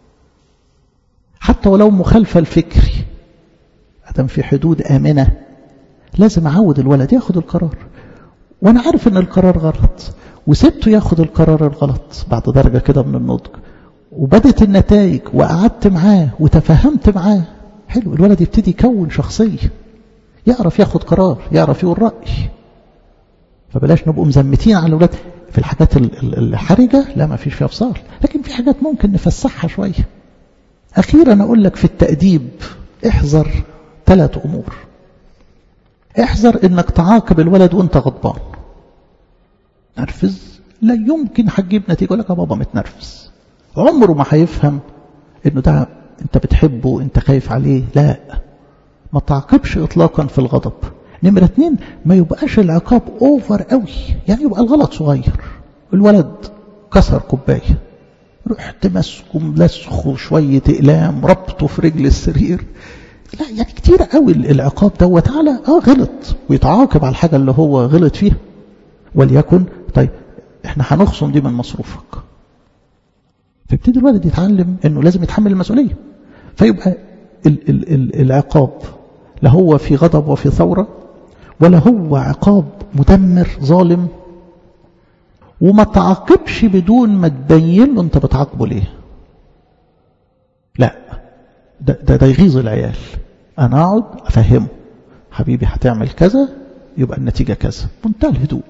حتى ولو مخالفة الفكري ادم في حدود امنة لازم اعود الولد ياخد القرار وانا عارف ان القرار غلط وسبته ياخد القرار الغلط بعد درجة كده من النضج وبدت النتائج وقعدت معاه وتفهمت معاه حلو الولد يبتدي يكون شخصية يعرف ياخد قرار يعرف يقول رأي فبلاش نبقوا مزمتين على الولاد في الحاجات الحرجة لا ما فيش فيها فصال لكن في حاجات ممكن نفسحها شوية أخيرا أقول لك في التأديب احذر ثلاث أمور احذر انك تعاقب الولد وانت غضبان نرفز لا يمكن هتجيب نتيجة يقول لك يا بابا متنرفز عمره ما هيفهم انه ده انت بتحبه انت خايف عليه لا ما تعاقبش اطلاقا في الغضب نمرة اتنين ما يبقاش العقاب اوفر قوي يعني يبقى الغلط صغير الولد كسر كوباية رحت ماسكه ملسخه شوية اقلام ربطه في رجل السرير لا يعني كتير قوي العقاب دوت على اه غلط ويتعاقب على الحاجة اللي هو غلط فيها وليكن طيب احنا هنخصم دي من مصروفك فيبتدي الولد يتعلم انه لازم يتحمل المسؤولية فيبقى ال ال ال العقاب لا هو في غضب وفي ثورة ولا هو عقاب مدمر ظالم وما تعاقبش بدون ما تبين له انت بتعاقبه ليه لا ده, ده, ده يغيظ العيال انا اقعد افهمه حبيبي هتعمل كذا يبقى النتيجة كذا منتهى الهدوء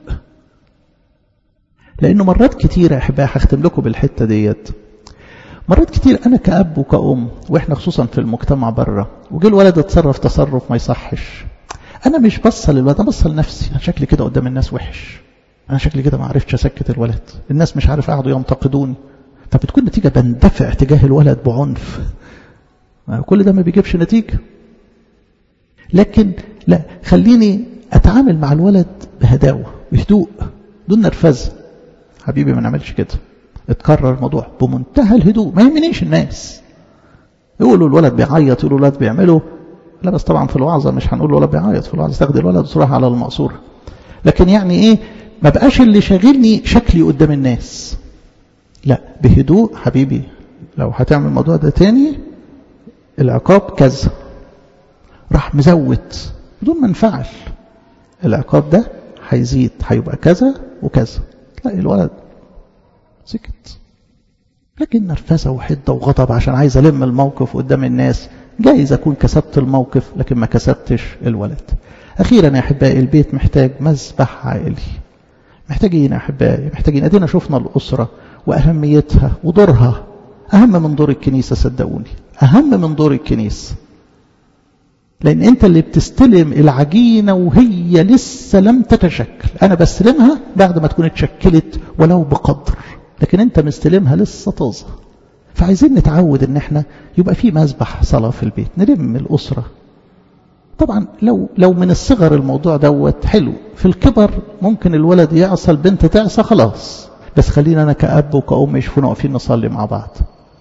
لانه مرات كتيرة يا احبائي هختم لكم بالحتة ديت مرات كتير انا كأب وكأم واحنا خصوصا في المجتمع بره وجه الولد اتصرف تصرف ما يصحش انا مش بصل للولد انا بصل لنفسي انا شكلي كده قدام الناس وحش انا شكلي كده ما عرفتش اسكت الولد الناس مش عارف قعدوا ينتقدوني فبتكون نتيجة بندفع تجاه الولد بعنف كل ده ما بيجيبش نتيجة لكن لا خليني اتعامل مع الولد بهداوة بهدوء دون نرفزه حبيبي ما نعملش كده اتكرر الموضوع بمنتهى الهدوء ما يهمنيش الناس يقولوا الولد بيعيط يقولوا الولد بيعمله لا بس طبعا في الوعظة مش هنقول الولد بيعيط في الوعظة تاخد الولد وتروح على المقصورة لكن يعني ايه ما بقاش اللي شاغلني شكلي قدام الناس لا بهدوء حبيبي لو هتعمل الموضوع ده تاني العقاب كذا راح مزود بدون ما انفعل العقاب ده هيزيد هيبقى كذا وكذا تلاقي الولد سكت لكن نرفزة وحدة وغضب عشان عايز ألم الموقف قدام الناس جايز أكون كسبت الموقف لكن ما كسبتش الولد أخيرا يا أحبائي البيت محتاج مذبح عائلي محتاجين يا أحبائي محتاجين أدينا شفنا الأسرة وأهميتها ودورها أهم من دور الكنيسة صدقوني أهم من دور الكنيسة لأن أنت اللي بتستلم العجينة وهي لسه لم تتشكل أنا بستلمها بعد ما تكون اتشكلت ولو بقدر لكن أنت مستلمها لسه طازة فعايزين نتعود ان احنا يبقى في مذبح صلاة في البيت نلم الأسرة طبعا لو لو من الصغر الموضوع دوت حلو في الكبر ممكن الولد يعصى البنت تعصى خلاص بس خلينا انا كأب وكأم يشوفونا واقفين نصلي مع بعض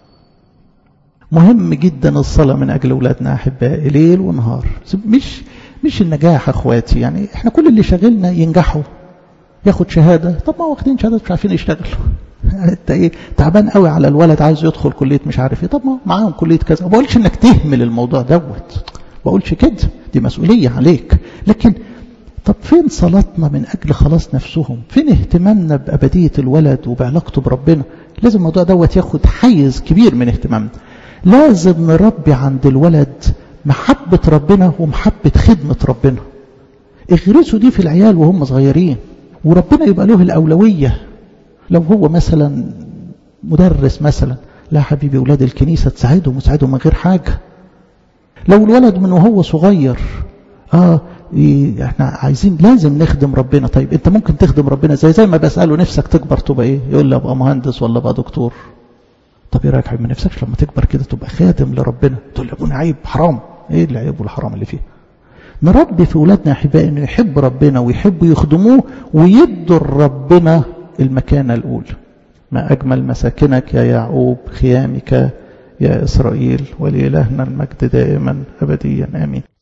مهم جدا الصلاة من أجل أولادنا أحبائي ليل ونهار مش مش النجاح أخواتي يعني إحنا كل اللي شغلنا ينجحوا ياخد شهادة طب ما واخدين شهادة مش عارفين يشتغلوا انت ايه تعبان قوي على الولد عايز يدخل كليه مش عارف ايه طب ما معاهم كليه كذا ما بقولش انك تهمل الموضوع دوت ما بقولش كده دي مسؤوليه عليك لكن طب فين صلاتنا من اجل خلاص نفسهم فين اهتمامنا بابديه الولد وبعلاقته بربنا لازم الموضوع دوت ياخد حيز كبير من اهتمامنا لازم نربي عند الولد محبه ربنا ومحبه خدمه ربنا اغرسوا دي في العيال وهم صغيرين وربنا يبقى له الاولويه لو هو مثلا مدرس مثلا لا حبيبي أولاد الكنيسة تساعدهم وتساعدهم من غير حاجة لو الولد من وهو صغير آه إيه احنا عايزين لازم نخدم ربنا طيب انت ممكن تخدم ربنا زي زي ما بسأله نفسك تكبر تبقى ايه يقول لي ابقى مهندس ولا ابقى دكتور طب ايه رايك يا ما نفسكش لما تكبر كده تبقى خادم لربنا تقول لي ابونا عيب حرام ايه اللي عيب والحرام اللي فيه نربي في اولادنا احبائي انه يحب ربنا ويحبوا يخدموه ويدوا ربنا المكانة الأولى ما أجمل مساكنك يا يعقوب خيامك يا إسرائيل ولإلهنا المجد دائما أبديا آمين